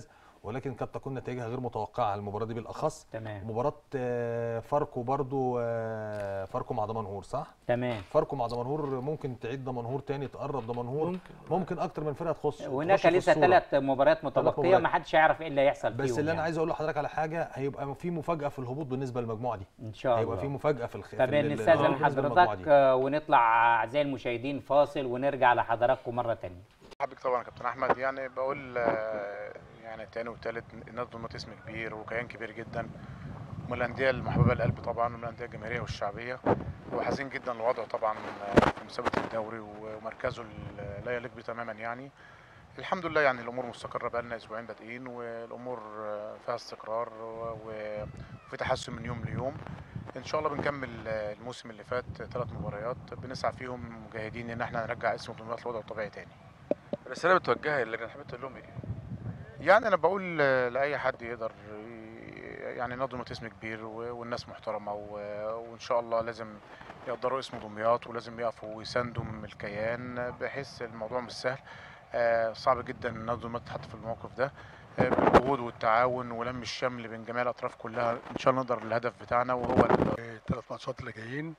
ولكن قد تكون نتائجها غير متوقعه المباراه دي بالاخص تمام مباراه آه، فاركو برضو آه، فاركو مع دمنهور صح تمام فاركو مع دمنهور ممكن تعيد دمنهور تاني تقرب دمنهور ممكن ممكن اكتر من فرقه تخش وهناك تخش في لسه الصورة. ثلاث مباريات متبقيه مباريات. ما حدش يعرف ايه اللي هيحصل فيهم بس اللي انا يعني. عايز اقول لحضرتك على حاجه هيبقى في مفاجاه في الهبوط بالنسبه للمجموعه دي ان شاء هيبقى في الله مفاجاه في الخ... طب في ال- نستاذن بالنسبة للمجموعة حضرتك دي. آه، ونطلع اعزائي المشاهدين فاصل ونرجع لحضراتكم مره ثانيه حبك طبعا يا كابتن احمد يعني بقول آه، يعني تاني وتالت النادي دمياط اسم كبير وكيان كبير جدا ومن الانديه المحببه للقلب طبعا ومن الانديه الجماهيريه والشعبيه وحزين جدا لوضعه طبعا آه، في مسابقه الدوري ومركزه ال- لا يليق بيه تماما يعني الحمد لله يعني الامور مستقره بقالنا اسبوعين بادئين والامور آه، فيها استقرار و- و- وفي تحسن من يوم ليوم ان شاء الله بنكمل آه، الموسم اللي فات ثلاث مباريات بنسعى فيهم مجاهدين ان احنا نرجع اسم دمياط لوضعه الطبيعي تاني الرساله بتوجهها للجنه حابب تقول لهم ايه؟ يعني انا بقول آه، لاي حد يقدر ي- يعني نادي دمياط اسم كبير و- والناس محترمه و- وان شاء الله لازم يقدروا اسم دمياط ولازم يقفوا ويساندوا من الكيان بحيث الموضوع مش سهل آه، صعب جدا ان نادي دمياط يتحط في الموقف ده آه، بالجهود والتعاون ولم الشمل بين جميع الاطراف كلها ان شاء الله نقدر للهدف بتاعنا وهو ال- الثلاث ماتشات اللي جايين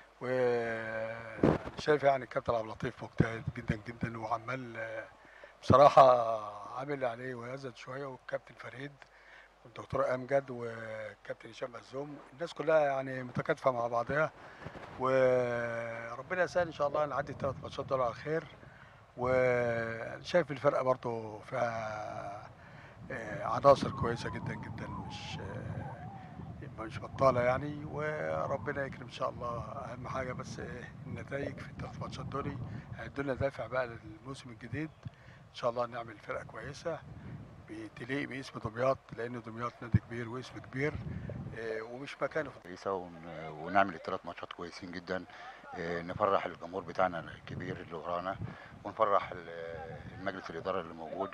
وشايف يعني الكابتن عبد اللطيف مجتهد جدا جدا وعمال آه، بصراحه عامل اللي عليه ويزد شويه والكابتن فريد والدكتور امجد والكابتن هشام مزوم الناس كلها يعني متكاتفه مع بعضها وربنا يسهل ان شاء الله نعدي الثلاث ماتشات دول على خير وشايف الفرقه برضو فيها آه، عناصر كويسه جدا جدا مش آه، مش بطاله يعني وربنا يكرم ان شاء الله اهم حاجه بس إيه، النتائج في الثلاث ماتشات دول هيدونا دافع بقى للموسم الجديد ان شاء الله نعمل فرقه كويسه بتليق باسم دمياط لان دمياط نادي كبير واسم كبير إيه، ومش مكانه في كويسه ون- ونعمل الثلاث ماتشات كويسين جدا إيه، نفرح الجمهور بتاعنا الكبير اللي ورانا ونفرح ال- المجلس الاداره اللي موجود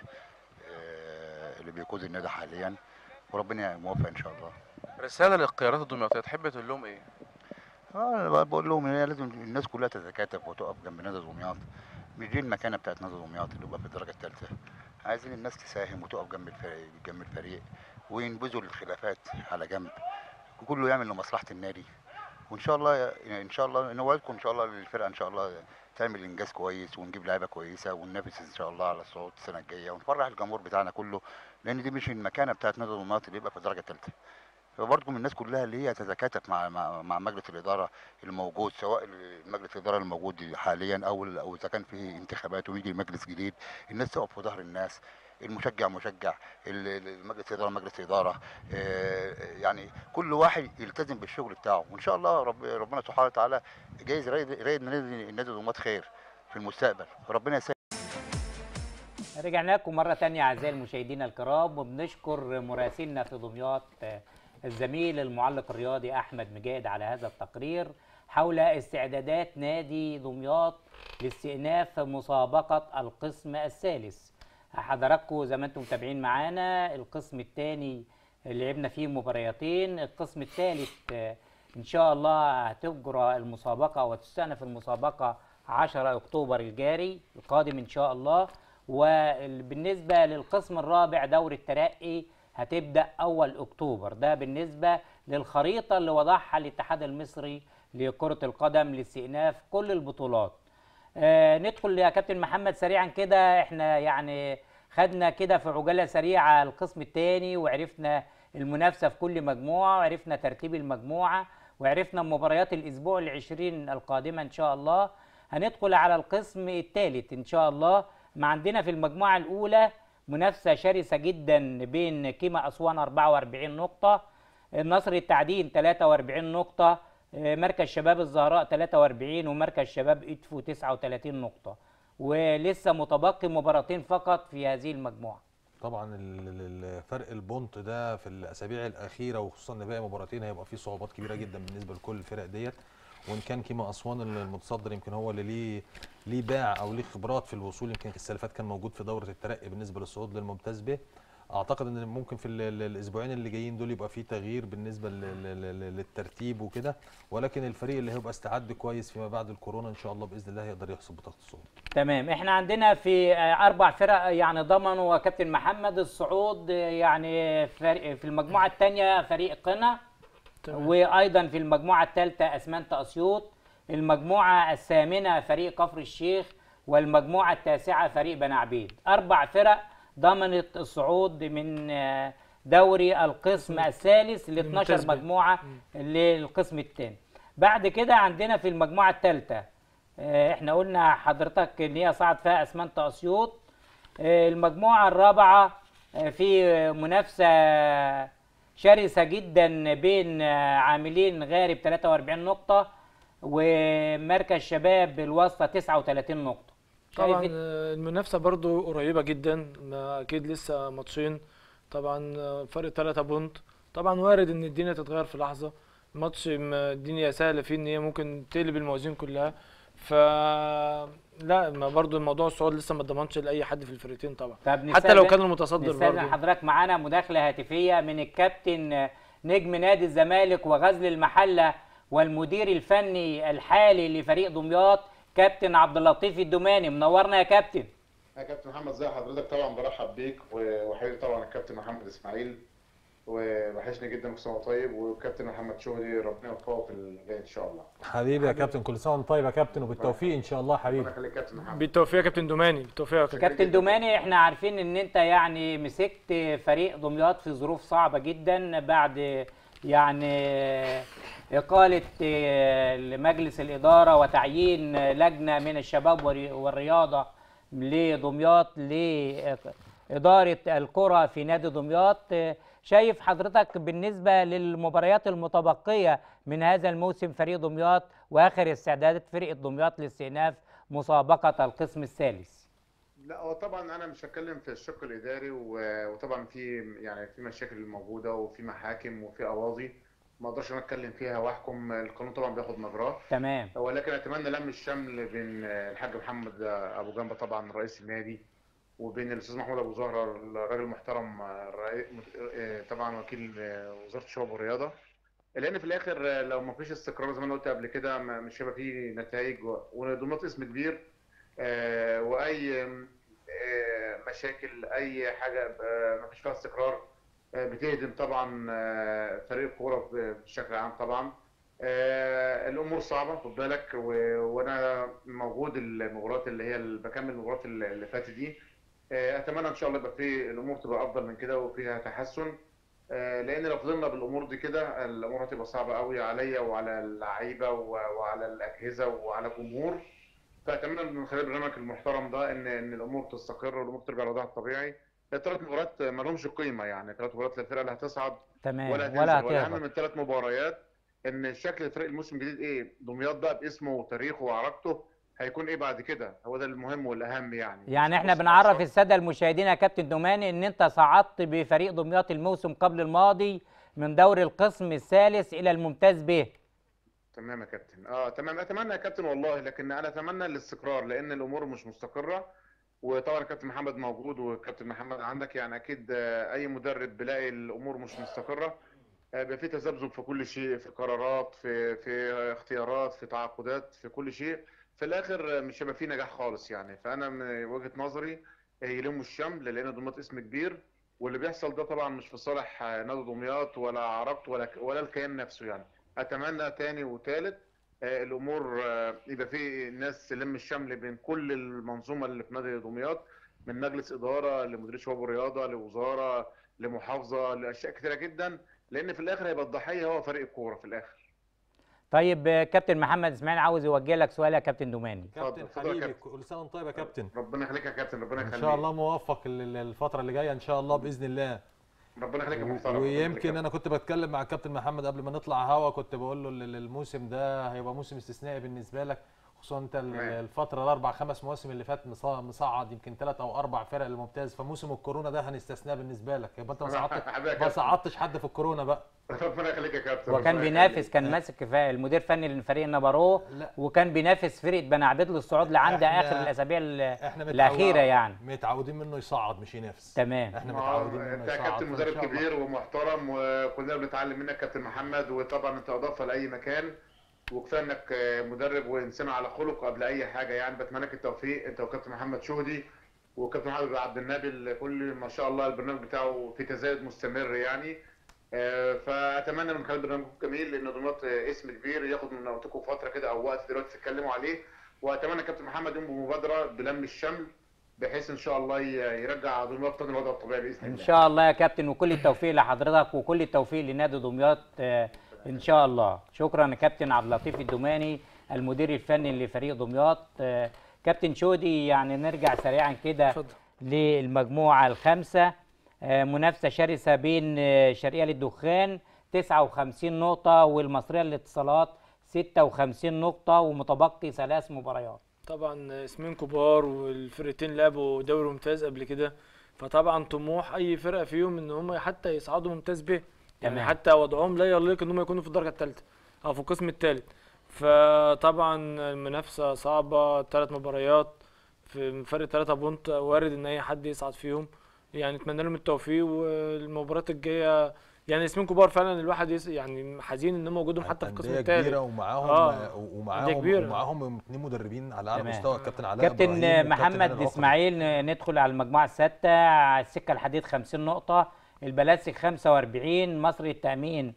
إيه، اللي بيقود النادي حاليا وربنا موفق ان شاء الله رساله للقيادات الدمياطيه تحب تقول لهم ايه؟ اه أنا بقول لهم هي لازم الناس كلها تتكاتف وتقف جنب نادي دمياط مش دي المكانه بتاعت نادي دمياط اللي يبقى في الدرجه الثالثه عايزين الناس تساهم وتقف جنب الفريق جنب الفريق وينبذوا الخلافات على جنب وكله يعمل لمصلحه النادي وان شاء الله ان شاء الله نوعدكم ان شاء الله الفرقه ان شاء الله تعمل انجاز كويس ونجيب لعيبه كويسه وننافس ان شاء الله على الصعود السنه الجايه ونفرح الجمهور بتاعنا كله لان دي مش المكانه بتاعت نادي دمياط اللي يبقى في الدرجه الثالثه فبرضه من الناس كلها اللي هي تتكاتف مع مع, مع مجلس الاداره الموجود سواء مجلس الاداره الموجود حاليا او او اذا كان في انتخابات ويجي مجلس جديد الناس تقف في ظهر الناس المشجع مشجع ال- ال- المجلس الاداره مجلس اداره آه، يعني كل واحد يلتزم بالشغل بتاعه وان شاء الله رب ربنا سبحانه وتعالى جايز رايد رايد نادي النادي دمياط خير في المستقبل ربنا يسهل رجعنا لكم مرة تانية أعزائي المشاهدين الكرام وبنشكر مراسلنا في دمياط آه، الزميل المعلق الرياضي أحمد مجاهد على هذا التقرير حول استعدادات نادي دمياط لاستئناف مسابقة القسم الثالث حضراتكم زي ما انتم متابعين معانا القسم الثاني لعبنا فيه مباريتين القسم الثالث آه، ان شاء الله هتجرى المسابقه وتستأنف المسابقه 10 اكتوبر الجاري القادم ان شاء الله وبالنسبه للقسم الرابع دوري الترقي هتبدا اول اكتوبر ده بالنسبه للخريطه اللي وضعها الاتحاد المصري لكره القدم لاستئناف كل البطولات آه ندخل يا كابتن محمد سريعا كده احنا يعني خدنا كده في عجاله سريعه القسم الثاني وعرفنا المنافسه في كل مجموعه وعرفنا ترتيب المجموعه وعرفنا مباريات الاسبوع العشرين القادمه ان شاء الله هندخل على القسم الثالث ان شاء الله ما عندنا في المجموعه الاولى منافسه شرسه جدا بين كيما اسوان 44 نقطه النصر التعدين 43 نقطه آه، مركز شباب الزهراء 43 ومركز شباب ادفو 39 نقطه ولسه متبقي مباراتين فقط في هذه المجموعه طبعا ال- ال- ال- فرق البونت ده في الاسابيع الاخيره وخصوصا ان باقي مباراتين هيبقى فيه صعوبات كبيره جدا بالنسبه لكل الفرق ديت وان كان كيما اسوان المتصدر يمكن هو اللي ليه ليه باع او ليه خبرات في الوصول يمكن السنه اللي فاتت كان موجود في دوره الترقي بالنسبه للصعود للممتاز به اعتقد ان ممكن في ال- ال- الاسبوعين اللي جايين دول يبقى في تغيير بالنسبه لل- لل- لل- للترتيب وكده ولكن الفريق اللي هيبقى استعد كويس فيما بعد الكورونا ان شاء الله باذن الله هيقدر يحصد بطاقه الصعود تمام احنا عندنا في آه، اربع فرق يعني ضمنوا كابتن محمد الصعود آه، يعني فريق في المجموعه الثانيه فريق قنا تمام. وايضا في المجموعه الثالثه اسمنت اسيوط المجموعه الثامنه فريق كفر الشيخ والمجموعه التاسعه فريق بني عبيد اربع فرق ضمنت الصعود من آه، دوري القسم الثالث ل 12 الممتاز بيه. مجموعه للقسم الثاني بعد كده عندنا في المجموعه الثالثه آه، احنا قلنا حضرتك ان هي صعد فيها اسمنت اسيوط آه، المجموعه الرابعه آه، في منافسه شرسه جدا بين آه، عاملين غارب 43 نقطه ومركز شباب الواسطه 39 نقطه طبعا شايف آه، المنافسه برضو قريبه جدا ما اكيد لسه ماتشين طبعا آه، فرق 3 بونت طبعا وارد ان الدنيا تتغير في لحظه ماتش ما الدنيا سهله فيه ان هي ممكن تقلب الموازين كلها ف لا ما برضو الموضوع الصعود لسه ما ضمنش لاي حد في الفرقتين طبعا طب حتى لو نستأذن- كان المتصدر نستأذن برضو حضرتك معانا مداخلة هاتفية من الكابتن آه، نجم نادي الزمالك وغزل المحلة والمدير الفني الحالي لفريق دمياط كابتن عبد اللطيف الدماني منورنا يا كابتن يا كابتن محمد زي حضرتك طبعا برحب بيك و- وحبيبي طبعا الكابتن محمد اسماعيل ووحشني جدا كل سنه وأنت طيب والكابتن محمد شهري ربنا يوفقه في الجاي ان شاء الله حبيبي يا كابتن كل سنه وانت طيب يا كابتن وبالتوفيق ان شاء الله حبيبي ربنا يخليك كابتن محمد بالتوفيق يا كابتن دوماني بالتوفيق يا كابتن كابتن دوماني احنا عارفين ان انت يعني مسكت فريق دمياط في ظروف صعبة جدا بعد يعني إقالة آه، لمجلس الإدارة وتعيين لجنة من الشباب والري- والرياضة لدمياط لإدارة الكرة في نادي دمياط آه، شايف حضرتك بالنسبة للمباريات المتبقية من هذا الموسم فريق دمياط وآخر استعدادات فرقة دمياط لاستئناف مسابقة القسم الثالث لا هو طبعا انا مش هتكلم في الشق الاداري و- وطبعا في يعني في مشاكل موجوده وفي محاكم وفي قواضي ما اقدرش انا اتكلم فيها واحكم القانون طبعا بياخد مجراه تمام ولكن اتمنى لم الشمل بين الحاج محمد ابو جنبه طبعا رئيس النادي وبين الاستاذ محمود ابو زهره الراجل المحترم الرئي- طبعا وكيل وزاره الشباب والرياضه لان في الاخر لو ما فيش استقرار زي ما انا قلت قبل كده ما- مش هيبقى فيه نتائج ودمياط اسم كبير آه، واي آه، مشاكل اي حاجه آه، ما فيش فيها استقرار آه، بتهدم طبعا آه، فريق الكوره بشكل عام طبعا آه، الامور صعبه خد بالك و- وانا موجود المباريات اللي هي اللي بكمل المباريات اللي اللي فاتت دي آه، اتمنى ان شاء الله يبقى في الامور تبقى افضل من كده وفيها تحسن آه، لان لو فضلنا بالامور دي كده الامور هتبقى صعبه قوي عليا وعلى اللعيبه و- وعلى الاجهزه وعلى الجمهور فاتمنى من خلال برنامجك المحترم ده ان ان الامور تستقر والامور ترجع لوضعها الطبيعي الثلاث مباريات ما لهمش قيمه يعني ثلاث مباريات للفرقه اللي هتصعد تمام ولا ولا هتنزل والاهم هتهبط من ثلاث مباريات ان شكل الفريق الموسم الجديد ايه دمياط بقى باسمه وتاريخه وعراقته هيكون ايه بعد كده هو ده المهم والاهم يعني يعني احنا بنعرف الساده المشاهدين يا كابتن دوماني ان انت صعدت بفريق دمياط الموسم قبل الماضي من دوري القسم الثالث الى الممتاز به تمام يا كابتن اه تمام اتمنى يا كابتن والله لكن انا اتمنى الاستقرار لان الامور مش مستقره وطبعا الكابتن محمد موجود والكابتن محمد عندك يعني اكيد آه، اي مدرب بيلاقي الامور مش مستقره آه، بيبقى في تذبذب في كل شيء في قرارات في في اختيارات في تعاقدات في كل شيء في الاخر آه، مش هيبقى في نجاح خالص يعني فانا من وجهة نظري آه، يلموا الشمل لان دمياط اسم كبير واللي بيحصل ده طبعا مش في صالح آه، نادي دمياط ولا عربت ولا ولا الكيان نفسه يعني اتمنى تاني وتالت آه، الامور آه، يبقى في ناس تلم الشمل بين كل المنظومه اللي في نادي دمياط من مجلس اداره لمدير شباب الرياضه لوزاره لمحافظه لاشياء كتيره جدا لان في الاخر هيبقى الضحيه هو فريق الكوره في الاخر طيب آه، كابتن محمد اسماعيل عاوز يوجه لك سؤال يا كابتن دوماني كابتن اتفضل يا حبيبي كابتن. كل سنه وانت طيب يا كابتن ربنا يخليك يا كابتن ربنا ان يخليك شاء الله موفق ال- ال- الفتره اللي جايه ان شاء الله باذن الله ربنا يخليك يا محترم ربنا يخليك ويمكن يا انا كنت بتكلم مع الكابتن محمد قبل ما نطلع هوا كنت بقول له ال- ال- الموسم ده هيبقى موسم استثنائي بالنسبه لك خصوصا انت ال- الفتره الاربع خمس مواسم اللي فات مصا- مصعد يمكن ثلاث او اربع فرق الممتاز فموسم الكورونا ده هنستثناه بالنسبه لك يبقى انت ما صعدتش حبيبي يا ما كابتن. صعدتش حد في الكورونا بقى ربنا يخليك يا كابتن وكان ربنا بينافس يخليك. كان ماسك فا- المدير الفني لفريق النبارو لا. وكان بينافس فرقه بني عبيد للصعود لعند إحنا- اخر الاسابيع ال- احنا متعود- الاخيره يعني متعودين منه يصعد مش ينافس تمام احنا ما هو متعودين منه انت يصعد كابتن فإن مدرب شاء الله. كبير ومحترم وكلنا بنتعلم منك كابتن محمد وطبعا انت اضافه لاي مكان وكفايه انك مدرب وانسان على خلق قبل اي حاجه يعني بتمنى لك التوفيق انت وكابتن محمد شهدي وكابتن محمد عبد النبي الكل ما شاء الله البرنامج بتاعه في تزايد مستمر يعني آه، فاتمنى من خلال برنامجكم الجميل لان دمياط اسم كبير ياخد من وقتكم فتره كده او وقت دلوقتي تتكلموا عليه واتمنى كابتن محمد يقوم بمبادره بلم الشمل بحيث ان شاء الله ي- يرجع دمياط تاني الوضع الطبيعي باذن ان الله شاء الله يا كابتن وكل التوفيق لحضرتك وكل التوفيق لنادي دمياط آه، ان شاء الله شكرا يا كابتن عبد اللطيف الدوماني المدير الفني لفريق دمياط آه، كابتن شودي يعني نرجع سريعا كده للمجموعه الخامسه آه، منافسه شرسه بين آه، شرقيه للدخان 59 نقطه والمصريه للاتصالات 56 نقطه ومتبقي ثلاث مباريات طبعا اسمين كبار والفرقتين لعبوا دوري ممتاز قبل كده فطبعا طموح اي فرقه فيهم ان هم حتى يصعدوا ممتاز به يعني تمام. حتى وضعهم لا يليق ان هم يكونوا في الدرجه الثالثه او في القسم الثالث فطبعا المنافسه صعبه ثلاث مباريات في فرق ثلاثة بونت وارد ان اي حد يصعد فيهم يعني اتمنى لهم التوفيق والمباريات الجايه يعني اسمين كبار فعلا الواحد يس يعني حزين ان هم وجودهم حتى في القسم أندية الثالث كبيره ومعاهم آه. آه. أندية ومعاهم كبيرة. ومعاهم اثنين مدربين على اعلى تمام. مستوى الكابتن علاء كابتن إبراهيم والكابتن محمد هاني العقري. اسماعيل ن- ندخل على المجموعه السادسه على السكه الحديد 50 نقطه البلاسك 45 مصر التامين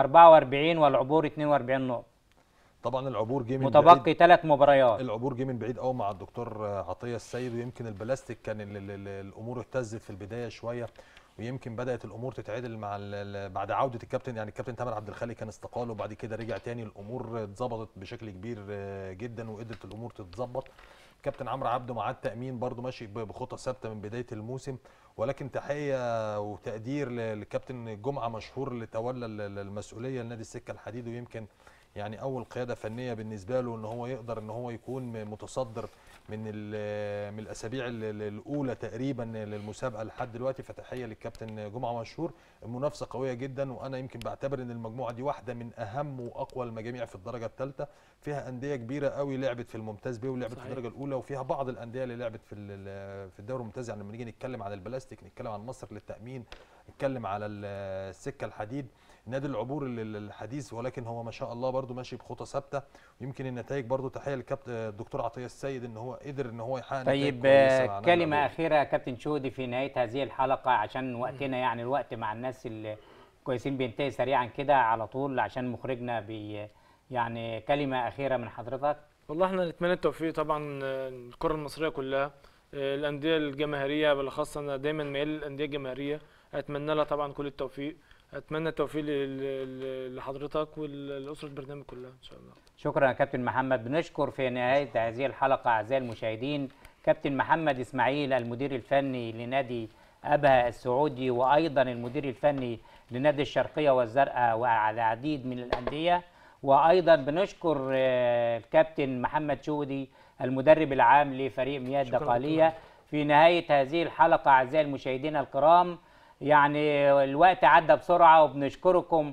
44 والعبور 42 نقطه طبعا العبور جه من متبقي بعيد. ثلاث مباريات العبور جه من بعيد قوي مع الدكتور عطيه السيد ويمكن البلاستيك كان ال ال ال الامور اهتزت في البدايه شويه ويمكن بدات الامور تتعدل مع ال- ال- بعد عوده الكابتن يعني الكابتن تامر عبد الخالق كان استقال وبعد كده رجع تاني الامور اتظبطت بشكل كبير آه، جدا وقدرت الامور تتظبط كابتن عمرو عبده مع التامين برضو ماشي ب- بخطى ثابته من بدايه الموسم ولكن تحيه وتقدير ل- للكابتن جمعه مشهور اللي تولى ال- ال- المسؤوليه لنادي السكه الحديد ويمكن يعني اول قياده فنيه بالنسبه له ان هو يقدر ان هو يكون متصدر من ال- من الاسابيع ال- ال- الاولى تقريبا للمسابقه لحد دلوقتي فتحيه للكابتن جمعه مشهور المنافسه قويه جدا وانا يمكن بعتبر ان المجموعه دي واحده من اهم واقوى المجاميع في الدرجه الثالثه فيها انديه كبيره قوي لعبت في الممتاز بيه ولعبت في صحيح. الدرجه الاولى وفيها بعض الانديه اللي لعبت في ال- في الدوري الممتاز يعني لما نيجي نتكلم عن البلاستيك نتكلم عن مصر للتامين نتكلم على ال- السكه الحديد نادي العبور ال- ال- الحديث ولكن هو ما شاء الله برده ماشي بخطى ثابته ويمكن النتائج برده تحيه للكابتن الدكتور عطيه السيد ان هو قدر ان هو يحقق نتائج طيب كويسة آه، مع نادي كلمة العبور. أخيرة يا كابتن شودي في نهاية هذه الحلقة عشان وقتنا يعني الوقت مع الناس الكويسين بينتهي سريعا كده على طول عشان مخرجنا بي يعني كلمة أخيرة من حضرتك والله احنا نتمنى التوفيق طبعا آه، الكره المصريه كلها آه، الانديه الجماهيريه بالاخص انا دايما ميال للانديه الجماهيريه اتمنى لها طبعا كل التوفيق اتمنى التوفيق ل- ل- لحضرتك ولاسره البرنامج كلها ان شاء الله شكرا يا كابتن محمد بنشكر في نهاية هذه الحلقة أعزائي المشاهدين كابتن محمد إسماعيل المدير الفني لنادي أبها السعودي وأيضا المدير الفني لنادي الشرقية والزرقاء وعلى العديد من الأندية وأيضا بنشكر آه، الكابتن محمد شودي المدرب العام لفريق مياه شكراً الدقالية في نهاية هذه الحلقة أعزائي المشاهدين الكرام يعني الوقت عدى بسرعة وبنشكركم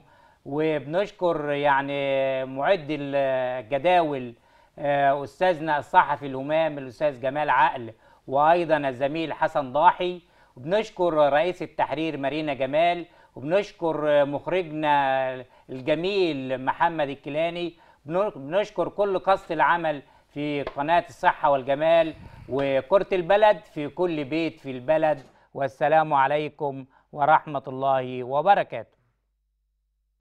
وبنشكر يعني معد الجداول آه، أستاذنا الصحفي الهمام الأستاذ جمال عقل وأيضا الزميل حسن ضاحي وبنشكر رئيس التحرير مارينا جمال وبنشكر مخرجنا الجميل محمد الكيلاني بن- بنشكر كل قصد العمل في قناة الصحة والجمال وكرة البلد في كل بيت في البلد والسلام عليكم ورحمة الله وبركاته